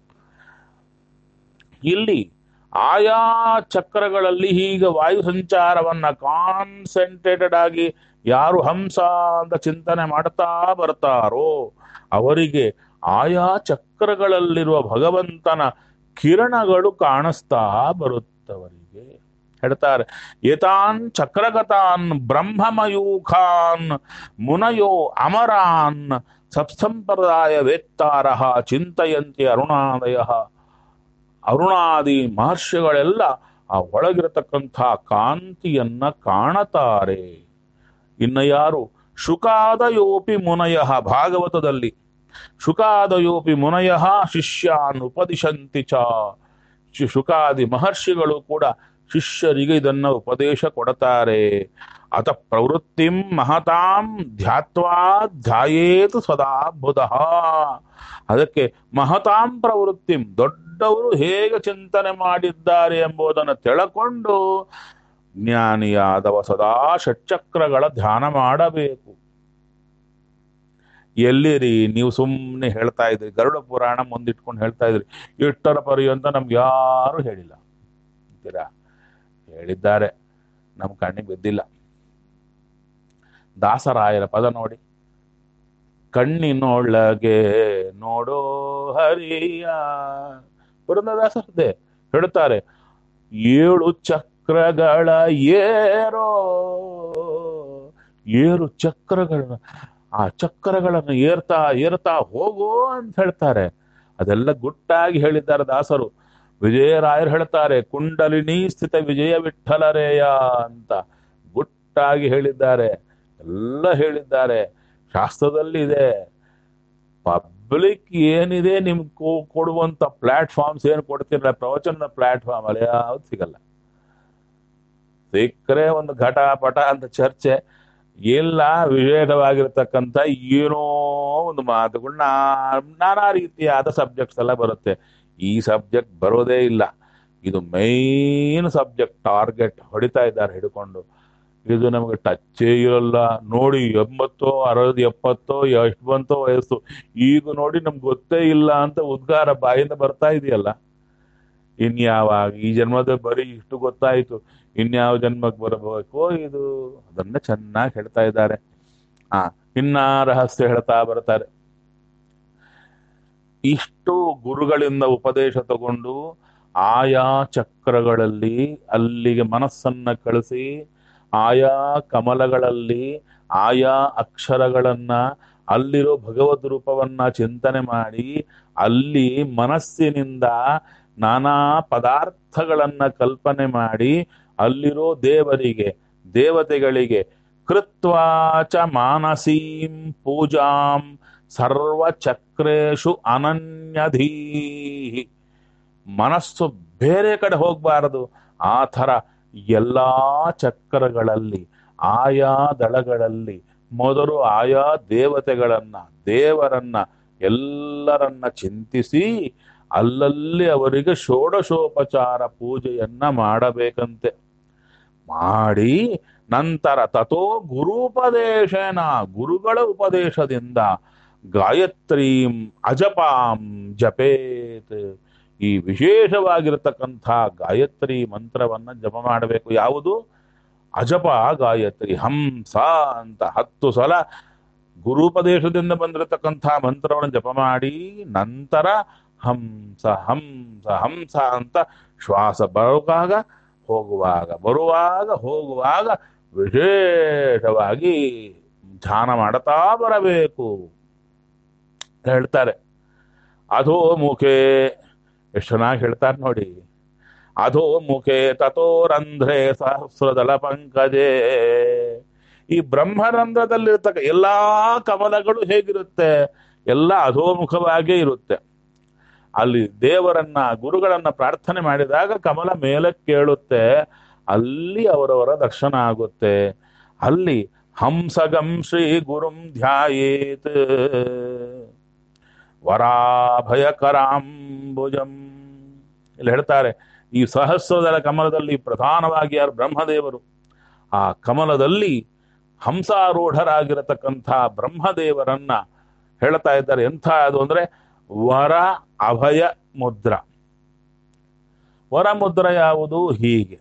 ಇಲ್ಲಿ ಆಯಾ ಚಕ್ರಗಳಲ್ಲಿ ಹೀಗೆ ವಾಯು ಸಂಚಾರವನ್ನ ಕಾನ್ಸಂಟ್ರೇಟೆಡ್ ಆಗಿ ಯಾರು ಹಂಸ ಅಂತ ಚಿಂತನೆ ಮಾಡ್ತಾ ಬರ್ತಾರೋ ಅವರಿಗೆ ಆಯಾ ಚಕ್ರಗಳಲ್ಲಿರುವ ಭಗವಂತನ ಕಿರಣಗಳು ಕಾಣಿಸ್ತಾ ಬರುತ್ತವರಿಗೆ ಹೇಳ್ತಾರೆ ಏತಾನ್ ಚಕ್ರಗತಾನ್ ಬ್ರಹ್ಮಮಯೂಖಾನ್ ಮುನಯೋ ಅಮರಾನ್ ಸತ್ಸಂಪ್ರದಾಯ ವೇತ್ತಾರ ಚಿಂತಯಂತಿ ಅರುಣಾದಯ ಅರುಣಾದಿ ಮಹರ್ಷಿಗಳೆಲ್ಲ ಆ ಒಳಗಿರತಕ್ಕಂಥ ಕಾಂತಿಯನ್ನ ಕಾಣತಾರೆ ಇನ್ನು ಯಾರು ಶುಕಾದಯೋಪಿ ಮುನಯ ಭಾಗವತದಲ್ಲಿ ಶುಕಾದಯೋಪಿ ಮುನಯ ಶಿಷ್ಯಾನ್ ಉಪದಿಶಂತಿ ಚ ಶು- ಶುಕಾದಿ ಮಹರ್ಷಿಗಳು ಕೂಡ ಶಿಷ್ಯರಿಗೆ ಇದನ್ನ ಉಪದೇಶ ಕೊಡ್ತಾರೆ ಅತ ಪ್ರವೃತ್ತಿಂ ಮಹತಾಂ ಧ್ಯಾತ್ವಾ ಧ್ಯಾಯೇತು ಸದಾ ಬುಧ ಅದಕ್ಕೆ ಮಹತಾಂ ಪ್ರವೃತ್ತಿಂ ದೊಡ್ಡವರು ಹೇಗೆ ಚಿಂತನೆ ಮಾಡಿದ್ದಾರೆ ಎಂಬುದನ್ನು ತಿಳಕೊಂಡು ಜ್ಞಾನಿಯಾದವ ಸದಾ ಷಟ್ಚಕ್ರಗಳ ಧ್ಯಾನ ಮಾಡಬೇಕು ಎಲ್ಲಿರಿ ನೀವು ಸುಮ್ಮನೆ ಹೇಳ್ತಾ ಇದ್ರಿ ಗರುಡ ಪುರಾಣ ಮುಂದಿಟ್ಕೊಂಡು ಹೇಳ್ತಾ ಇದ್ರಿ ಇಷ್ಟರ ಪರ್ಯಂತ ನಮ್ಗೆ ಯಾರು ಹೇಳಿಲ್ಲ ಅಂತೀರಾ ಹೇಳಿದ್ದಾರೆ ನಮ್ಮ ಕಣ್ಣಿಗೆ ಬಿದ್ದಿಲ್ಲ ದಾಸರಾಯರ ಪದ ನೋಡಿ ಕಣ್ಣಿನೊಳಗೆ ನೋಡೋ ಹರಿಯ ಪುರಂದರದಾಸರದ್ದೇ ಹೇಳುತ್ತಾರೆ ಏಳು ಚಕ್ರಗಳ ಏರೋ ಏಳು ಚಕ್ರಗಳನ್ನ ಆ ಚಕ್ರಗಳನ್ನು ಏರ್ತಾ ಏರ್ತಾ ಹೋಗೋ ಅಂತ ಹೇಳ್ತಾರೆ ಅದೆಲ್ಲ ಗುಟ್ಟಾಗಿ ಹೇಳಿದ್ದಾರೆ ದಾಸರು ವಿಜಯರಾಯರು ಹೇಳ್ತಾರೆ ಕುಂಡಲಿನಿ ಸ್ಥಿತ ವಿಜಯ ವಿಠಲರೇಯ ಅಂತ ಗುಟ್ಟಾಗಿ ಹೇಳಿದ್ದಾರೆ ಎಲ್ಲ ಹೇಳಿದ್ದಾರೆ ಶಾಸ್ತ್ರದಲ್ಲಿ ಇದೆ ಪಬ್ಲಿಕ್ ಏನಿದೆ ನಿಮ್ಗೆ ಕೊ- ಕೊಡುವಂತ ಪ್ಲಾಟ್ಫಾರ್ಮ್ಸ್ ಏನು ಕೊಡ್ತಿರಲ್ಲ ಪ್ರವಚನ ಪ್ಲಾಟ್ಫಾರ್ಮ್ ಅಲ್ಲಿ ಯಾವ್ದು ಸಿಗಲ್ಲ ಸಿಕ್ಕರೆ ಒಂದು ಘಟ ಪಟ ಅಂತ ಚರ್ಚೆ ಎಲ್ಲ ವಿವೇಕವಾಗಿರ್ತಕ್ಕಂಥ ಏನೋ ಒಂದು ಮಾತುಗಳು ನಾ ನಾನಾ ರೀತಿಯಾದ ಸಬ್ಜೆಕ್ಟ್ಸ್ ಎಲ್ಲ ಬರುತ್ತೆ ಈ ಸಬ್ಜೆಕ್ಟ್ ಬರೋದೇ ಇಲ್ಲ ಇದು ಮೈನ್ ಸಬ್ಜೆಕ್ಟ್ ಟಾರ್ಗೆಟ್ ಹೊಡಿತಾ ಇದ್ದಾರೆ ಹಿಡ್ಕೊಂಡು ಇದು ನಮಗೆ ಟಚ್ಚೇ ಇರಲ್ಲ ನೋಡಿ ಎಂಬತ್ತೋ ಅರವತ್ತು ಎಪ್ಪತ್ತೋ ಎಷ್ಟು ಬಂತೋ ವಯಸ್ಸು ಈಗ ನೋಡಿ ನಮ್ಗೆ ಗೊತ್ತೇ ಇಲ್ಲ ಅಂತ ಉದ್ಗಾರ ಬಾಯಿಂದ ಬರ್ತಾ ಇದೆಯಲ್ಲ ಇನ್ಯಾವಾಗ ಈ ಜನ್ಮದ ಬರೀ ಇಷ್ಟು ಗೊತ್ತಾಯ್ತು ಇನ್ಯಾವ ಜನ್ಮಕ್ಕೆ ಬರಬೇಕು ಇದು ಅದನ್ನ ಚೆನ್ನಾಗಿ ಹೇಳ್ತಾ ಇದ್ದಾರೆ ಆ ಇನ್ನ ರಹಸ್ಯ ಹೇಳ್ತಾ ಬರ್ತಾರೆ ಇಷ್ಟು ಗುರುಗಳಿಂದ ಉಪದೇಶ ತಗೊಂಡು ಆಯಾ ಚಕ್ರಗಳಲ್ಲಿ ಅಲ್ಲಿಗೆ ಮನಸ್ಸನ್ನ ಕಳಿಸಿ ಆಯಾ ಕಮಲಗಳಲ್ಲಿ ಆಯಾ ಅಕ್ಷರಗಳನ್ನ ಅಲ್ಲಿರೋ ಭಗವದ್ ರೂಪವನ್ನ ಚಿಂತನೆ ಮಾಡಿ ಅಲ್ಲಿ ಮನಸ್ಸಿನಿಂದ ನಾನಾ ಪದಾರ್ಥಗಳನ್ನ ಕಲ್ಪನೆ ಮಾಡಿ ಅಲ್ಲಿರೋ ದೇವರಿಗೆ ದೇವತೆಗಳಿಗೆ ಕೃತ್ವಾಚ ಮಾನಸೀಂ ಪೂಜಾಂ ಸರ್ವಚಕ್ರೇಶು ಅನನ್ಯಧೀ ಮನಸ್ಸು ಬೇರೆ ಕಡೆ ಹೋಗಬಾರದು ಆ ಥರ ಎಲ್ಲಾ ಚಕ್ರಗಳಲ್ಲಿ ಆಯಾ ದಳಗಳಲ್ಲಿ ಮೊದಲು ಆಯಾ ದೇವತೆಗಳನ್ನ ದೇವರನ್ನ ಎಲ್ಲರನ್ನ ಚಿಂತಿಸಿ ಅಲ್ಲಲ್ಲಿ ಅವರಿಗೆ ಷೋಡಶೋಪಚಾರ ಪೂಜೆಯನ್ನ ಮಾಡಬೇಕಂತೆ ಮಾಡಿ ನಂತರ ತಥೋ ಗುರುಪದೇಶನ ಗುರುಗಳ ಉಪದೇಶದಿಂದ ಗಾಯತ್ರೀಂ ಅಜಪಾಂ ಜಪೇತ್ ಈ ವಿಶೇಷವಾಗಿರತಕ್ಕಂಥ ಗಾಯತ್ರಿ ಮಂತ್ರವನ್ನ ಜಪ ಮಾಡಬೇಕು ಯಾವುದು ಅಜಪ ಗಾಯತ್ರಿ ಹಂಸ ಅಂತ ಹತ್ತು ಸಲ ಗುರುಪದೇಶದಿಂದ ಬಂದಿರತಕ್ಕಂಥ ಮಂತ್ರವನ್ನು ಜಪ ಮಾಡಿ ನಂತರ ಹಂಸ ಹಂಸ ಹಂಸ ಅಂತ ಶ್ವಾಸ ಬರುವಾಗ ಹೋಗುವಾಗ ಬರುವಾಗ ಹೋಗುವಾಗ ವಿಶೇಷವಾಗಿ ಧ್ಯಾನ ಮಾಡುತ್ತಾ ಬರಬೇಕು ಹೇಳ್ತಾರೆ ಅಧೋ ಮುಖೆ ಎಷ್ಟು ಚೆನ್ನಾಗಿ ಹೇಳ್ತಾರೆ ನೋಡಿ ಅಧೋ ಮುಖೆ ತಥೋರಂಧ್ರೆ ಸಹಸ್ರದಳ ಪಂಕಜೆ ಈ ಬ್ರಹ್ಮರಂಧ್ರದಲ್ಲಿರ್ತಕ್ಕ ಎಲ್ಲಾ ಕಮಲಗಳು ಹೇಗಿರುತ್ತೆ ಎಲ್ಲ ಅಧೋಮುಖವಾಗೇ ಇರುತ್ತೆ ಅಲ್ಲಿ ದೇವರನ್ನ ಗುರುಗಳನ್ನ ಪ್ರಾರ್ಥನೆ ಮಾಡಿದಾಗ ಕಮಲ ಮೇಲಕ್ಕೆ ಕೇಳುತ್ತೆ ಅಲ್ಲಿ ಅವರವರ ದರ್ಶನ ಆಗುತ್ತೆ ಅಲ್ಲಿ ಹಂಸಗಂ ಶ್ರೀ ಗುರುಂ ಧ್ಯಾಯೇತ್ ವರಾಭಯಕರಾಂಬುಜಂ ಇಲ್ಲಿ ಹೇಳ್ತಾರೆ ಈ ಸಹಸ್ರದಳ ಕಮಲದಲ್ಲಿ ಪ್ರಧಾನವಾಗಿ ಯಾರು ಬ್ರಹ್ಮದೇವರು ಆ ಕಮಲದಲ್ಲಿ ಹಂಸಾರೂಢರಾಗಿರತಕ್ಕಂಥ ಬ್ರಹ್ಮದೇವರನ್ನ ಹೇಳ್ತಾ ಇದ್ದಾರೆ ಎಂಥ ಅದು ಅಂದ್ರೆ ವರ ಅಭಯ ಮುದ್ರ ವರ ಮುದ್ರ ಯಾವುದು ಹೀಗೆ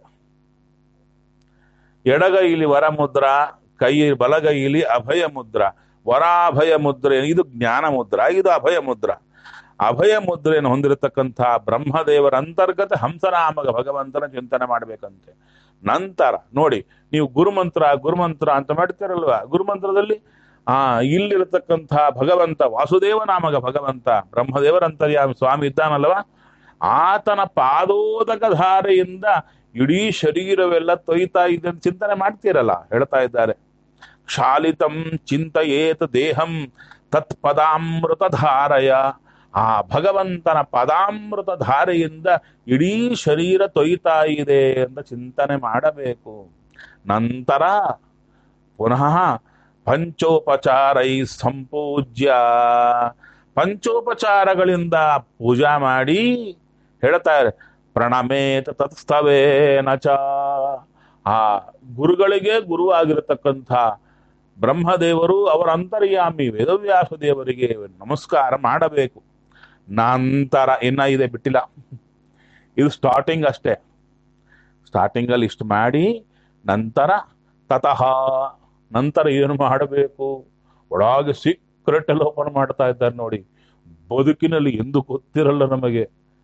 ಎಡಗೈಲಿ ವರ ಮುದ್ರ ಕೈ ಬಲಗೈಲಿ ಅಭಯ ಮುದ್ರ ವರಾಭಯ ಮುದ್ರೆ ಇದು ಜ್ಞಾನ ಮುದ್ರ ಇದು ಅಭಯ ಮುದ್ರ ಅಭಯ ಮುದ್ರೆಯನ್ನು ಹೊಂದಿರತಕ್ಕಂಥ ಬ್ರಹ್ಮದೇವರ ಅಂತರ್ಗತ ಹಂಸನಾಮಕ ಭಗವಂತನ ಚಿಂತನೆ ಮಾಡ್ಬೇಕಂತೆ ನಂತರ ನೋಡಿ ನೀವು ಗುರುಮಂತ್ರ ಗುರುಮಂತ್ರ ಅಂತ ಮಾಡ್ತೀರಲ್ವಾ ಗುರುಮಂತ್ರದಲ್ಲಿ ಆ ಇಲ್ಲಿರತಕ್ಕಂಥ ಭಗವಂತ ವಾಸುದೇವ ನಾಮಕ ಭಗವಂತ ಬ್ರಹ್ಮದೇವರ ಅಂತರ್ಯಾಮಿ ಸ್ವಾಮಿ ಇದ್ದಾನಲ್ವಾ ಆತನ ಪಾದೋದಕ ಧಾರೆಯಿಂದ ಇಡೀ ಶರೀರವೆಲ್ಲ ತೊಯ್ತಾ ಇದೆ ಅಂತ ಚಿಂತನೆ ಮಾಡ್ತೀರಲ್ಲ ಹೇಳ್ತಾ ಇದ್ದಾರೆ ಕ್ಷಾಲಿತಂ ಚಿಂತಯೇತ್ ದೇಹಂ ತತ್ಪದಾಮೃತ ಧಾರಯ ಆ ಭಗವಂತನ ಪದಾಮೃತ ಧಾರೆಯಿಂದ ಇಡೀ ಶರೀರ ತೊಯ್ತಾ ಇದೆ ಅಂತ ಚಿಂತನೆ ಮಾಡಬೇಕು ನಂತರ ಪುನಃ ಪಂಚೋಪಚಾರೈ ಸಂಪೂಜ್ಯ ಪಂಚೋಪಚಾರಗಳಿಂದ ಪೂಜಾ ಮಾಡಿ ಹೇಳ್ತಾರೆ ಪ್ರಣಮೇತ ತತ್ಸ್ತವೇನ ಚ ಆ ಗುರುಗಳಿಗೆ ಗುರು ಆಗಿರತಕ್ಕಂಥ ಬ್ರಹ್ಮದೇವರು ಅವರ ಅಂತರ್ಯಾಮಿ ವೇದವ್ಯಾಸ ದೇವರಿಗೆ ನಮಸ್ಕಾರ ಮಾಡಬೇಕು ನಂತರ ಇನ್ನ ಇದೆ ಬಿಟ್ಟಿಲ್ಲ ಇದು ಸ್ಟಾರ್ಟಿಂಗ್ ಅಷ್ಟೇ ಸ್ಟಾರ್ಟಿಂಗ್ ಅಲ್ಲಿ ಇಷ್ಟು ಮಾಡಿ ನಂತರ ತತಃ ನಂತರ ಏನು ಮಾಡಬೇಕು ಒಳಗೆ ಸೀಕ್ರೆಟ್ ಎಲ್ಲ ಓಪನ್ ಮಾಡ್ತಾ ಇದ್ದಾರೆ ನೋಡಿ ಬದುಕಿನಲ್ಲಿ ಎಂದು ಗೊತ್ತಿರಲ್ಲ ನಮಗೆ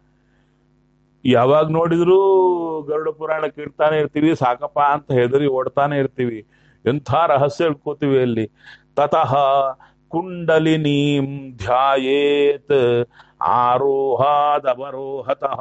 ಯಾವಾಗ ನೋಡಿದ್ರು ಗರುಡ ಪುರಾಣ ಕೇಳ್ತಾನೆ ಇರ್ತೀವಿ ಸಾಕಪ್ಪ ಅಂತ ಹೆದರಿ ಓಡ್ತಾನೆ ಇರ್ತೀವಿ ಎಂಥ ರಹಸ್ಯ ಇಟ್ಕೋತೀವಿ ಅಲ್ಲಿ ತತಃ ಕುಂಡಲಿನೀಂ ಧ್ಯಾಯೇತ್ ಆರೋಹಾದವರೋಹತಃ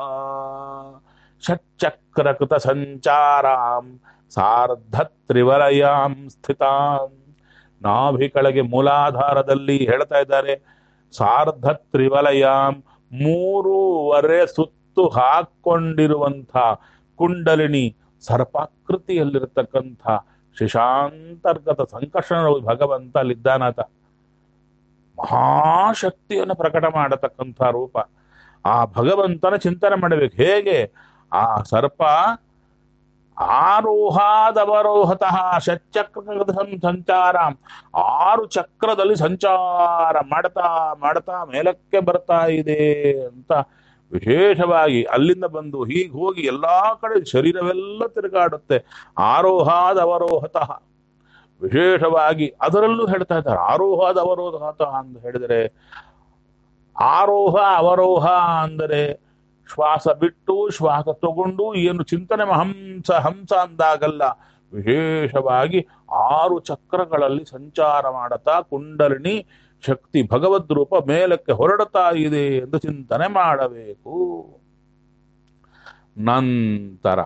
ಷಟ್ಚಕ್ರಕೃತ ಸಂಚಾರಾಂ ಸಾರ್ಧ ತ್ರಿವಲಯಾಂ ಸ್ಥಿತಾಂ ನಾಭಿ ಕೆಳಗೆ ಮೂಲಾಧಾರದಲ್ಲಿ ಹೇಳ್ತಾ ಇದ್ದಾರೆ ಸಾರ್ಧ ತ್ರಿವಲಯಾಂ ಮೂರೂವರೆ ಸುತ್ತು ಹಾಕೊಂಡಿರುವಂಥ ಕುಂಡಲಿನಿ ಸರ್ಪಾಕೃತಿಯಲ್ಲಿರತಕ್ಕಂಥ ಶಿಶಾಂತರ್ಗತ ಸಂಕರ್ಷಣ ಭಗವಂತ ಅಲ್ಲಿದ್ದಾನಾತ ಮಹಾಶಕ್ತಿಯನ್ನು ಪ್ರಕಟ ಮಾಡತಕ್ಕಂಥ ರೂಪ ಆ ಭಗವಂತನ ಚಿಂತನೆ ಮಾಡಬೇಕು ಹೇಗೆ ಆ ಸರ್ಪ ಆರೋಹಾದವರೋಹತಃ ಷಟ್ಚಕ್ರದ ಸಂಚಾರ ಆರು ಚಕ್ರದಲ್ಲಿ ಸಂಚಾರ ಮಾಡ್ತಾ ಮಾಡ್ತಾ ಮೇಲಕ್ಕೆ ಬರ್ತಾ ಇದೆ ಅಂತ ವಿಶೇಷವಾಗಿ ಅಲ್ಲಿಂದ ಬಂದು ಹೀಗೆ ಹೋಗಿ ಎಲ್ಲಾ ಕಡೆ ಶರೀರವೆಲ್ಲ ತಿರುಗಾಡುತ್ತೆ ಆರೋಹಾದ ಅವರೋಹತಃ ವಿಶೇಷವಾಗಿ ಅದರಲ್ಲೂ ಹೇಳ್ತಾ ಇದ್ದಾರೆ ಆರೋಹಾದ ಅವರೋಹತ ಅಂತ ಹೇಳಿದರೆ ಆರೋಹ ಅವರೋಹ ಅಂದರೆ ಶ್ವಾಸ ಬಿಟ್ಟು ಶ್ವಾಸ ತಗೊಂಡು ಏನು ಚಿಂತನೆ ಹಂಸ ಹಂಸ ಅಂದಾಗಲ್ಲ ವಿಶೇಷವಾಗಿ ಆರು ಚಕ್ರಗಳಲ್ಲಿ ಸಂಚಾರ ಮಾಡುತ್ತಾ ಕುಂಡಲಿನಿ ಶಕ್ತಿ ಭಗವದ್ ರೂಪ ಮೇಲಕ್ಕೆ ಹೊರಡುತ್ತಾ ಇದೆ ಎಂದು ಚಿಂತನೆ ಮಾಡಬೇಕು ನಂತರ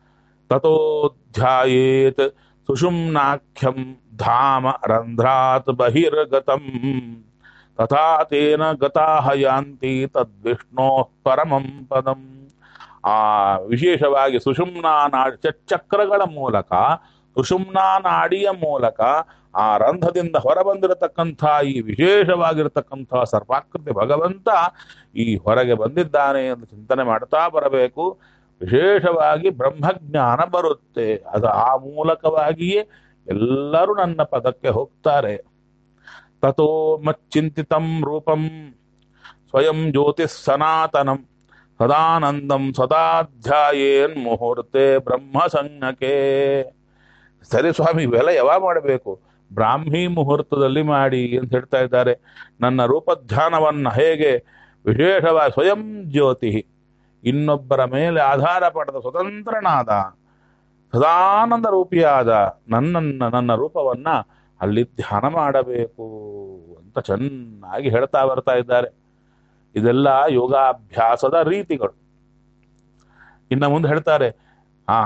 ತಥೋಧ್ಯಾಯೇತ್ ಸುಷುಮ್ನಾಖ್ಯಂ ಧಾಮ ರಂಧ್ರಾತ್ ಬಹಿರ್ಗತಂ ತಥಾ ತೇನ ಗತಾಹ ಯಾಂತಿ ತದ್ವಿಷ್ಣೋ ಪರಮಂ ಪದಂ ಆ ವಿಶೇಷವಾಗಿ ಸುಷುಮ್ನಾ ನಾಡಿ ಚಕ್ರಗಳ ಮೂಲಕ ಸುಷುಮ್ನಾ ನಾಡಿಯ ಮೂಲಕ ಆ ರಂಧ್ರದಿಂದ ಹೊರಬಂದಿರತಕ್ಕಂಥ ಈ ವಿಶೇಷವಾಗಿರತಕ್ಕಂಥ ಸರ್ಪಾಕೃತಿ ಭಗವಂತ ಈ ಹೊರಗೆ ಬಂದಿದ್ದಾನೆ ಎಂದು ಚಿಂತನೆ ಮಾಡ್ತಾ ಬರಬೇಕು ವಿಶೇಷವಾಗಿ ಬ್ರಹ್ಮಜ್ಞಾನ ಬರುತ್ತೆ ಅದು ಆ ಮೂಲಕವಾಗಿಯೇ ಎಲ್ಲರೂ ನನ್ನ ಪದಕ್ಕೆ ಹೋಗ್ತಾರೆ ತಥೋ ಮಚ್ಚಿಂತಿತಂ ರೂಪಂ ಸ್ವಯಂ ಜ್ಯೋತಿಃ ಸನಾತನಂ ಸದಾನಂದಂ ಸದಾಧ್ಯಾಯೇನ್ ಮುಹೂರ್ತೆ ಬ್ರಹ್ಮ ಸಂಜ್ಞಕೆ ಸರಿ ಸ್ವಾಮಿ ಇವೆಲ್ಲ ಯಾವಾಗ ಮಾಡಬೇಕು ಬ್ರಾಹ್ಮಿ ಮುಹೂರ್ತದಲ್ಲಿ ಮಾಡಿ ಅಂತ ಹೇಳ್ತಾ ಇದ್ದಾರೆ ನನ್ನ ರೂಪಧ್ಯಾನವನ್ನ ಹೇಗೆ ವಿಶೇಷವಾಗಿ ಸ್ವಯಂ ಜ್ಯೋತಿ ಇನ್ನೊಬ್ಬರ ಮೇಲೆ ಆಧಾರ ಪಡೆದ ಸ್ವತಂತ್ರನಾದ ಸದಾನಂದ ರೂಪಿಯಾದ ನನ್ನನ್ನ ನನ್ನ ರೂಪವನ್ನ ಅಲ್ಲಿ ಧ್ಯಾನ ಮಾಡಬೇಕು ಅಂತ ಚೆನ್ನಾಗಿ ಹೇಳ್ತಾ ಬರ್ತಾ ಇದ್ದಾರೆ ಇದೆಲ್ಲ ಯೋಗಾಭ್ಯಾಸದ ರೀತಿಗಳು ಇನ್ನು ಮುಂದೆ ಹೇಳ್ತಾರೆ ಹಾ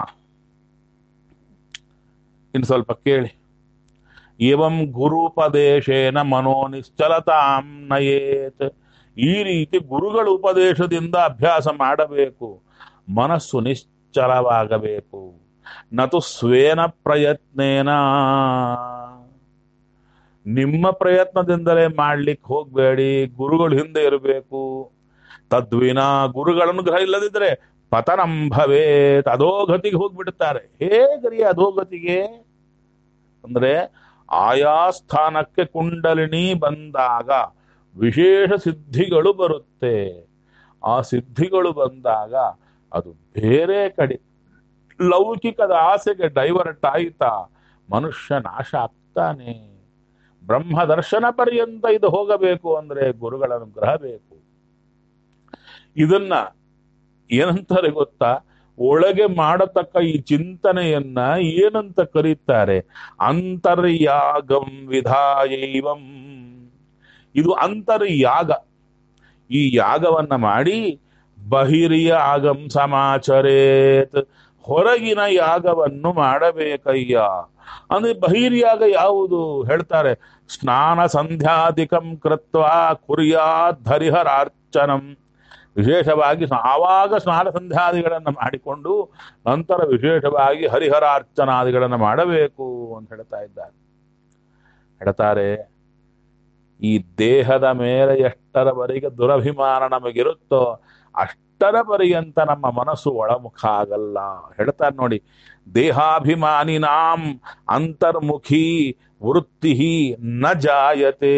ಇನ್ನು ಸ್ವಲ್ಪ ಕೇಳಿ ಏವಂ ಗುರುಪದೇಶೇನ ಮನೋ ನಿಶ್ಚಲತಾಂ ನಯೇತ್ ಈ ರೀತಿ ಗುರುಗಳ ಉಪದೇಶದಿಂದ ಅಭ್ಯಾಸ ಮಾಡಬೇಕು ಮನಸ್ಸು ನಿಶ್ಚಲವಾಗಬೇಕು ನತು ಸ್ವೇನ ಪ್ರಯತ್ನೇನ ನಿಮ್ಮ ಪ್ರಯತ್ನದಿಂದಲೇ ಮಾಡ್ಲಿಕ್ಕೆ ಹೋಗ್ಬೇಡಿ ಗುರುಗಳು ಹಿಂದೆ ಇರಬೇಕು ತದ್ವಿನ ಗುರುಗಳ ಅನುಗ್ರಹ ಇಲ್ಲದಿದ್ರೆ ಪತನಂಭವೇತ್ ಅಧೋಗತಿಗೆ ಹೋಗ್ಬಿಡುತ್ತಾರೆ ಹೇಗ್ರಿ ಅಧೋಗತಿಗೆ ಅಂದ್ರೆ ಆಯಾ ಸ್ಥಾನಕ್ಕೆ ಕುಂಡಲಿನಿ ಬಂದಾಗ ವಿಶೇಷ ಸಿದ್ಧಿಗಳು ಬರುತ್ತೆ ಆ ಸಿದ್ಧಿಗಳು ಬಂದಾಗ ಅದು ಬೇರೆ ಕಡೆ ಲೌಕಿಕದ ಆಸೆಗೆ ಡೈವರ್ಟ್ ಆಯ್ತಾ ಮನುಷ್ಯ ನಾಶ ಆಗ್ತಾನೆ ಬ್ರಹ್ಮ ದರ್ಶನ ಪರ್ಯಂತ ಇದು ಹೋಗಬೇಕು ಅಂದ್ರೆ ಗುರುಗಳ ಅನುಗ್ರಹ ಬೇಕು ಇದನ್ನ ಏನಂತಾರೆ ಗೊತ್ತಾ ಒಳಗೆ ಮಾಡತಕ್ಕ ಈ ಚಿಂತನೆಯನ್ನ ಏನಂತ ಕರೀತಾರೆ ಅಂತರ್ಯಾಗಂ ವಿಧಾಯೈವಂ ಇದು ಅಂತರ್ಯಾಗ ಈ ಯಾಗವನ್ನ ಮಾಡಿ ಬಹಿರಿಯ ಆಗಂ ಸಮಾಚರೇತ್ ಹೊರಗಿನ ಯಾಗವನ್ನು ಮಾಡಬೇಕಯ್ಯ ಅಂದ್ರೆ ಬಹಿರ್ಯಾಗ ಯಾವುದು ಹೇಳ್ತಾರೆ ಸ್ನಾನ ಸಂಧ್ಯಾಧಿಕಂ ಕೃತ್ವ ಕುರ್ಯಾತ್ ಹರಿಹರಾರ್ಚನಂ ವಿಶೇಷವಾಗಿ ಆವಾಗ ಸ್ನಾನ ಸಂಧ್ಯಾದಿಗಳನ್ನು ಮಾಡಿಕೊಂಡು ನಂತರ ವಿಶೇಷವಾಗಿ ಹರಿಹರಾರ್ಚನಾದಿಗಳನ್ನು ಮಾಡಬೇಕು ಅಂತ ಹೇಳ್ತಾ ಇದ್ದಾರೆ ಹೇಳ್ತಾರೆ ಈ ದೇಹದ ಮೇಲೆ ಎಷ್ಟರವರೆಗೆ ದುರಭಿಮಾನ ನಮಗಿರುತ್ತೋ ಅಷ್ಟರ ಪರ್ಯಂತ ನಮ್ಮ ಮನಸ್ಸು ಒಳಮುಖ ಆಗಲ್ಲ ಹೇಳ್ತಾರೆ ನೋಡಿ ದೇಹಾಭಿಮಾನಿನಾಂ ಅಂತರ್ಮುಖಿ ವೃತ್ತಿ ನ ಜಾಯತೆ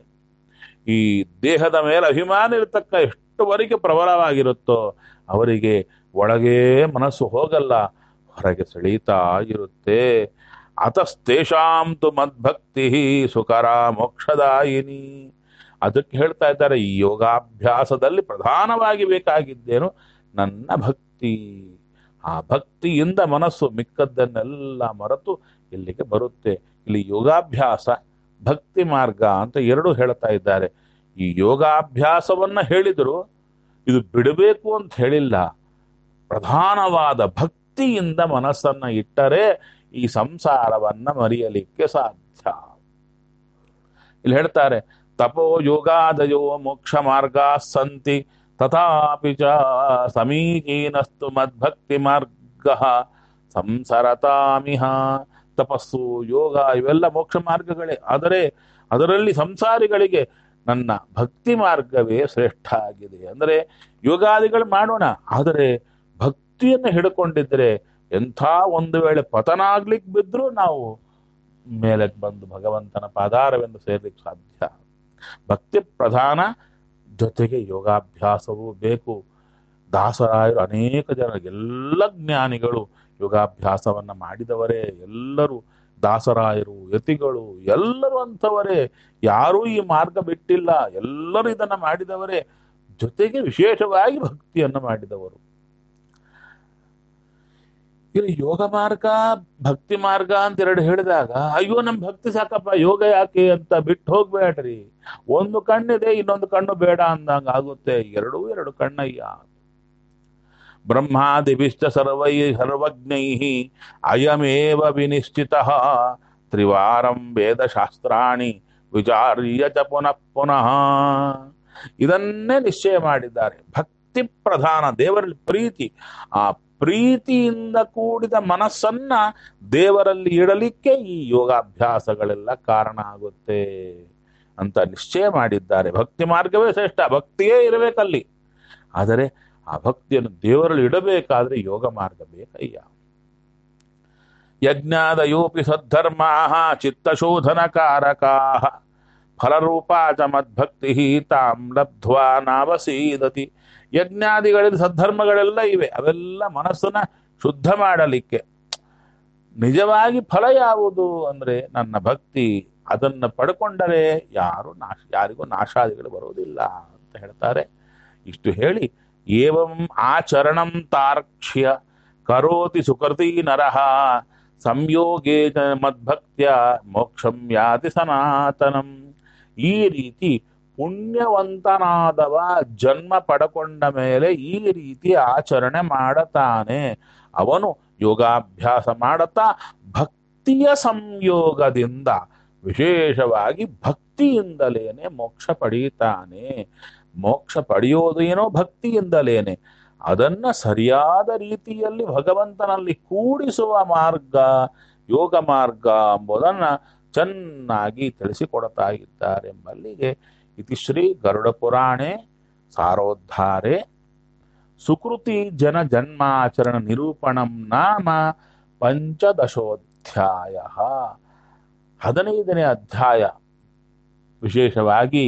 ಈ ದೇಹದ ಮೇಲೆ ಅಭಿಮಾನ ಇರತಕ್ಕ ಎಷ್ಟುವರೆಗೆ ಪ್ರಬಲವಾಗಿರುತ್ತೋ ಅವರಿಗೆ ಒಳಗೆ ಮನಸ್ಸು ಹೋಗಲ್ಲ ಹೊರಗೆ ಸೆಳೀತಾ ಇರುತ್ತೆ ಅತಸ್ತೇಷಾಂ ತು ಮದ್ಭಕ್ತಿ ಸುಕರ ಮೋಕ್ಷದಾಯಿನಿ ಅದಕ್ಕೆ ಹೇಳ್ತಾ ಇದ್ದಾರೆ ಈ ಯೋಗಾಭ್ಯಾಸದಲ್ಲಿ ಪ್ರಧಾನವಾಗಿ ಬೇಕಾಗಿದ್ದೇನು ನನ್ನ ಭಕ್ತಿ ಆ ಭಕ್ತಿಯಿಂದ ಮನಸ್ಸು ಮಿಕ್ಕದ್ದನ್ನೆಲ್ಲ ಮರೆತು ಇಲ್ಲಿಗೆ ಬರುತ್ತೆ ಇಲ್ಲಿ ಯೋಗಾಭ್ಯಾಸ ಭಕ್ತಿ ಮಾರ್ಗ ಅಂತ ಎರಡು ಹೇಳ್ತಾ ಇದ್ದಾರೆ ಈ ಯೋಗಾಭ್ಯಾಸವನ್ನ ಹೇಳಿದ್ರು ಇದು ಬಿಡಬೇಕು ಅಂತ ಹೇಳಿಲ್ಲ ಪ್ರಧಾನವಾದ ಭಕ್ತಿಯಿಂದ ಮನಸ್ಸನ್ನ ಇಟ್ಟರೆ ಈ ಸಂಸಾರವನ್ನ ಮರೆಯಲಿಕ್ಕೆ ಸಾಧ್ಯ ಇಲ್ಲಿ ಹೇಳ್ತಾರೆ ತಪೋ ಯೋಗಾದಯೋ ಮೋಕ್ಷ ಮಾರ್ಗ ಸಂತಿ ತಥಾಪಿ ಚ ಸಮೀಚೀನಸ್ತು ಮದ್ಭಕ್ತಿ ಮಾರ್ಗ ಸಂಸರತಾಮಿಹ ತಪಸ್ಸು ಯೋಗ ಇವೆಲ್ಲ ಮೋಕ್ಷ ಮಾರ್ಗಗಳೇ ಆದರೆ ಅದರಲ್ಲಿ ಸಂಸಾರಿಗಳಿಗೆ ನನ್ನ ಭಕ್ತಿ ಮಾರ್ಗವೇ ಶ್ರೇಷ್ಠ ಆಗಿದೆ ಅಂದರೆ ಯೋಗಾದಿಗಳು ಮಾಡೋಣ ಆದರೆ ಭಕ್ತಿಯನ್ನು ಹಿಡ್ಕೊಂಡಿದ್ರೆ ಎಂಥ ಒಂದು ವೇಳೆ ಪತನ ಆಗ್ಲಿಕ್ಕೆ ಬಿದ್ರೂ ನಾವು ಮೇಲಕ್ಕೆ ಬಂದು ಭಗವಂತನ ಪಾದಾರವೆಂದು ಸೇರ್ಲಿಕ್ಕೆ ಸಾಧ್ಯ ಭಕ್ತಿ ಪ್ರಧಾನ ಜೊತೆಗೆ ಯೋಗಾಭ್ಯಾಸವೂ ಬೇಕು ದಾಸರಾಯರು ಅನೇಕ ಜನ ಎಲ್ಲ ಜ್ಞಾನಿಗಳು ಯೋಗಾಭ್ಯಾಸವನ್ನ ಮಾಡಿದವರೇ ಎಲ್ಲರೂ ದಾಸರಾಯರು ಯತಿಗಳು ಎಲ್ಲರೂ ಅಂಥವರೇ ಯಾರೂ ಈ ಮಾರ್ಗ ಬಿಟ್ಟಿಲ್ಲ ಎಲ್ಲರೂ ಇದನ್ನ ಮಾಡಿದವರೇ ಜೊತೆಗೆ ವಿಶೇಷವಾಗಿ ಭಕ್ತಿಯನ್ನು ಮಾಡಿದವರು ಇಲ್ಲಿ ಯೋಗ ಮಾರ್ಗ ಭಕ್ತಿ ಮಾರ್ಗ ಅಂತ ಎರಡು ಹೇಳಿದಾಗ ಅಯ್ಯೋ ನಮ್ ಭಕ್ತಿ ಸಾಕಪ್ಪ ಯೋಗ ಯಾಕೆ ಅಂತ ಬಿಟ್ಟು ಹೋಗ್ಬೇಡ್ರಿ ಒಂದು ಕಣ್ಣಿದೆ ಇನ್ನೊಂದು ಕಣ್ಣು ಬೇಡ ಅಂದಂಗ ಆಗುತ್ತೆ ಎರಡೂ ಎರಡು ಕಣ್ಣಯ್ಯ ಬ್ರಹ್ಮಾದಿಭಿಶ್ಚ ಸರ್ವೈ ಸರ್ವಜ್ಞೈ ಅಯಮೇವ ವಿನಿಶ್ಚಿತ ತ್ರಿವಾರಂ ವೇದಶಾಸ್ತ್ರಾಣಿ ವಿಚಾರ್ಯ ಚ ಪುನಃ ಪುನಃ ಇದನ್ನೇ ನಿಶ್ಚಯ ಮಾಡಿದ್ದಾರೆ ಭಕ್ತಿ ಪ್ರಧಾನ ದೇವರಲ್ಲಿ ಪ್ರೀತಿ ಆ ಪ್ರೀತಿಯಿಂದ ಕೂಡಿದ ಮನಸ್ಸನ್ನ ದೇವರಲ್ಲಿ ಇಡಲಿಕ್ಕೆ ಈ ಯೋಗಾಭ್ಯಾಸಗಳೆಲ್ಲ ಕಾರಣ ಆಗುತ್ತೆ ಅಂತ ನಿಶ್ಚಯ ಮಾಡಿದ್ದಾರೆ ಭಕ್ತಿ ಮಾರ್ಗವೇ ಶ್ರೇಷ್ಠ ಭಕ್ತಿಯೇ ಇರಬೇಕಲ್ಲಿ ಆದರೆ ಆ ಭಕ್ತಿಯನ್ನು ದೇವರಲ್ಲಿ ಇಡಬೇಕಾದ್ರೆ ಯೋಗ ಮಾರ್ಗ ಬೇಕಯ್ಯ ಯಜ್ಞಾದಯೋಪಿ ಸದ್ಧರ್ಮಾ ಚಿತ್ತಶೋಧನಕಾರಕಾ ಫಲರೂಪಾ ಚ ಮದ್ಭಕ್ತಿ ತಾಂ ಲಬ್ಧ್ವಾ ನಾವಸೀದತಿ ಯಜ್ಞಾದಿಗಳಲ್ಲಿ ಸದ್ಧರ್ಮಗಳೆಲ್ಲ ಇವೆ ಅವೆಲ್ಲ ಮನಸ್ಸನ್ನ ಶುದ್ಧ ಮಾಡಲಿಕ್ಕೆ ನಿಜವಾಗಿ ಫಲ ಯಾವುದು ಅಂದ್ರೆ ನನ್ನ ಭಕ್ತಿ ಅದನ್ನ ಪಡ್ಕೊಂಡರೆ ಯಾರು ನಾಶ ಯಾರಿಗೂ ನಾಶಾದಿಗಳು ಬರುವುದಿಲ್ಲ ಅಂತ ಹೇಳ್ತಾರೆ ಇಷ್ಟು ಹೇಳಿ ಏವಂ ಆಚರಣಂ ತಾರ್ಕ್ಷ್ಯ ಕರೋತಿ ಸುಕೃತಿ ನರಹ ಸಂಯೋಗೇ ಚ ಮದ್ಭಕ್ತ್ಯ ಮೋಕ್ಷಂ ಯಾತಿ ಸನಾತನಂ ಈ ರೀತಿ ಪುಣ್ಯವಂತನಾದವ ಜನ್ಮ ಪಡಕೊಂಡ ಮೇಲೆ ಈ ರೀತಿ ಆಚರಣೆ ಮಾಡತಾನೆ ಅವನು ಯೋಗಾಭ್ಯಾಸ ಮಾಡುತ್ತಾ ಭಕ್ತಿಯ ಸಂಯೋಗದಿಂದ ವಿಶೇಷವಾಗಿ ಭಕ್ತಿಯಿಂದಲೇನೆ ಮೋಕ್ಷ ಪಡೀತಾನೆ ಮೋಕ್ಷ ಪಡೆಯೋದು ಏನೋ ಭಕ್ತಿಯಿಂದಲೇನೆ ಅದನ್ನ ಸರಿಯಾದ ರೀತಿಯಲ್ಲಿ ಭಗವಂತನಲ್ಲಿ ಕೂಡಿಸುವ ಮಾರ್ಗ ಯೋಗ ಮಾರ್ಗ ಎಂಬುದನ್ನ ಚೆನ್ನಾಗಿ ತಿಳಿಸಿಕೊಡ್ತಾ ಇದ್ದಾರೆ ಎಂಬಲ್ಲಿಗೆ ಇತಿ ಶ್ರೀ ಗರುಡ ಪುರಾಣೆ ಸಾರೋದ್ಧಾರೆ ಸುಕೃತಿ ಜನ ಜನ್ಮಾಚರಣ ನಿರೂಪಣಂ ನಾಮ ಪಂಚದಶೋಧ್ಯಾಯ ಹದಿನೈದನೇ ಅಧ್ಯಾಯ ವಿಶೇಷವಾಗಿ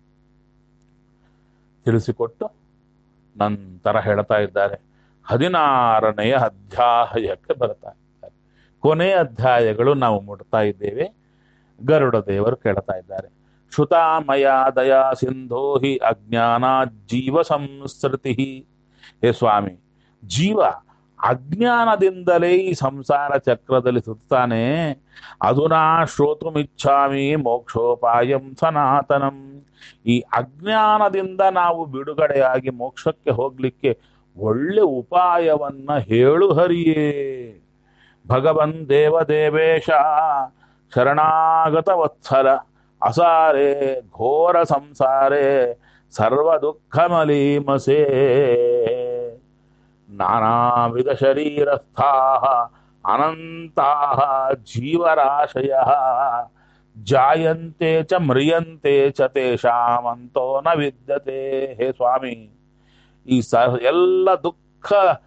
ತಿಳಿಸಿಕೊಟ್ಟು ನಂತರ ಹೇಳ್ತಾ ಇದ್ದಾರೆ ಹದಿನಾರನೆಯ ಅಧ್ಯಾಯಕ್ಕೆ ಬರ್ತಾ ಇದ್ದಾರೆ ಕೊನೆಯ ಅಧ್ಯಾಯಗಳು ನಾವು ಮುಟ್ತಾ ಇದ್ದೇವೆ ಗರುಡ ದೇವರು ಕೇಳ್ತಾ ಇದ್ದಾರೆ ಶ್ರುತಾಮಯ ದಯಾ ಸಿಂಧೋ ಹಿ ಅಜ್ಞಾನ ಜೀವ ಸಂಸ್ಕೃತಿ ಹೇ ಸ್ವಾಮಿ ಜೀವ ಅಜ್ಞಾನದಿಂದಲೇ ಈ ಸಂಸಾರ ಚಕ್ರದಲ್ಲಿ ಸುತ್ತಾನೆ ಅದುನಾ ಶ್ರೋತುಮಿಚ್ಛಾಮಿ ಮೋಕ್ಷೋಪಾಯಂ ಸನಾತನಂ ಈ ಅಜ್ಞಾನದಿಂದ ನಾವು ಬಿಡುಗಡೆಯಾಗಿ ಮೋಕ್ಷಕ್ಕೆ ಹೋಗ್ಲಿಕ್ಕೆ ಒಳ್ಳೆ ಉಪಾಯವನ್ನ ಹೇಳು ಹರಿಯೇ ಭಗವನ್ ದೇವದೇವೇಶ ಶರಣಾಗತ ವತ್ಸಲ ಅಸಾರೆ ಘೋರ ಸಂಸಾರೆ ಸರ್ವ ದುಃಖ ಮಲೀಮಸೇ ನಾನಾವಿಧ ಶರೀರಸ್ಥಾ ಅನಂತಾ ಜೀವರಾಶಯ ಜಾಯಂತೆ ಚ ಮ್ರಿಯಂತೆ ಚ ತೇಷಾಮಂತೋ ನ ವಿದ್ಯತೆ ಹೇ ಸ್ವಾಮಿ ಈ ಸ ಎಲ್ಲ ದುಃಖ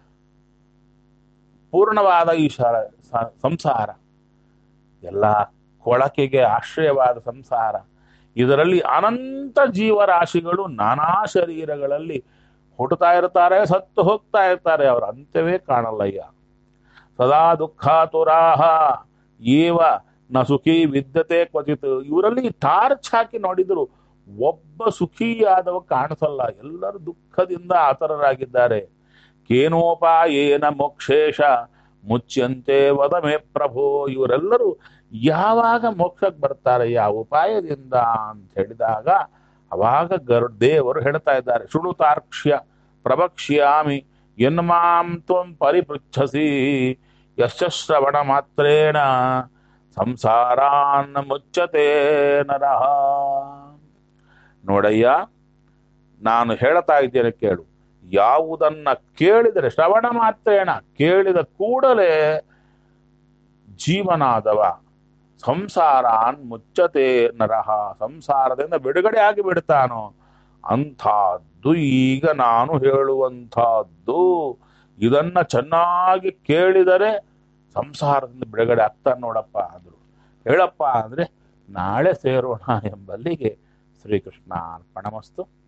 ಪೂರ್ಣವಾದ ಈ ಶ- ಸ- ಸಂಸಾರ ಎಲ್ಲ ಕೊಳಕೆಗೆ ಆಶ್ರಯವಾದ ಸಂಸಾರ ಇದರಲ್ಲಿ ಅನಂತ ಜೀವರಾಶಿಗಳು ನಾನಾ ಶರೀರಗಳಲ್ಲಿ ಹುಟ್ಟುತ್ತಾ ಇರ್ತಾರೆ ಸತ್ತು ಹೋಗ್ತಾ ಇರ್ತಾರೆ ಅವರ ಅಂತ್ಯವೇ ಕಾಣಲ್ಲಯ್ಯ ಸದಾ ದುಃಖಾತುರಾಹ ಏವ ನ ಸುಖಿ ವಿದ್ಯತೆ ಕ್ವಚಿತ್ ಇವರಲ್ಲಿ ಟಾರ್ಚ್ ಹಾಕಿ ನೋಡಿದ್ರು ಒಬ್ಬ ಸುಖಿಯಾದವ ಕಾಣಿಸಲ್ಲ ಎಲ್ಲರೂ ದುಃಖದಿಂದ ಆತರರಾಗಿದ್ದಾರೆ ಕೇನೋಪಾಯೇನ ಮೋಕ್ಷೇಶ ಮುಚ್ಯಂತೆ ವದಮೆ ಪ್ರಭೋ ಇವರೆಲ್ಲರೂ ಯಾವಾಗ ಮೋಕ್ಷಕ್ಕೆ ಬರ್ತಾರೆ ಯಾವ ಉಪಾಯದಿಂದ ಅಂತ ಹೇಳಿದಾಗ ಅವಾಗ ಗರು ದೇವರು ಹೇಳ್ತಾ ಇದ್ದಾರೆ ಶೃಣುತಾರ್ಕ್ಷ್ಯ ಪ್ರವಕ್ಷ್ಯಾಮಿ ಎನ್ಮಾಂ ತ್ವಂ ಪರಿಪೃಚ್ಛಸಿ ಯಶ್ಚ ಶ್ರವಣ ಮಾತ್ರೇಣ ಸಂಸಾರಾನ್ನ ಮುಚ್ಚತೆ ನರಹ ನೋಡಯ್ಯ ನಾನು ಹೇಳ್ತಾ ಇದ್ದೇನೆ ಕೇಳು ಯಾವುದನ್ನ ಕೇಳಿದರೆ ಶ್ರವಣ ಮಾತ್ರೇಣ ಕೇಳಿದ ಕೂಡಲೇ ಜೀವನಾದವ ಸಂಸಾರಾನ್ ಮುಚ್ಚತೆ ನರಹ ಸಂಸಾರದಿಂದ ಬಿಡುಗಡೆ ಆಗಿ ಬಿಡ್ತಾನೋ ಅಂಥದ್ದು ಈಗ ನಾನು ಹೇಳುವಂಥದ್ದು ಇದನ್ನ ಚೆನ್ನಾಗಿ ಕೇಳಿದರೆ ಸಂಸಾರದಿಂದ ಬಿಡುಗಡೆ ಆಗ್ತಾನೆ ನೋಡಪ್ಪ ಅಂದ್ರು ಹೇಳಪ್ಪ ಅಂದ್ರೆ ನಾಳೆ ಸೇರೋಣ ಎಂಬಲ್ಲಿಗೆ ಶ್ರೀಕೃಷ್ಣ ಅರ್ಪಣಮಸ್ತು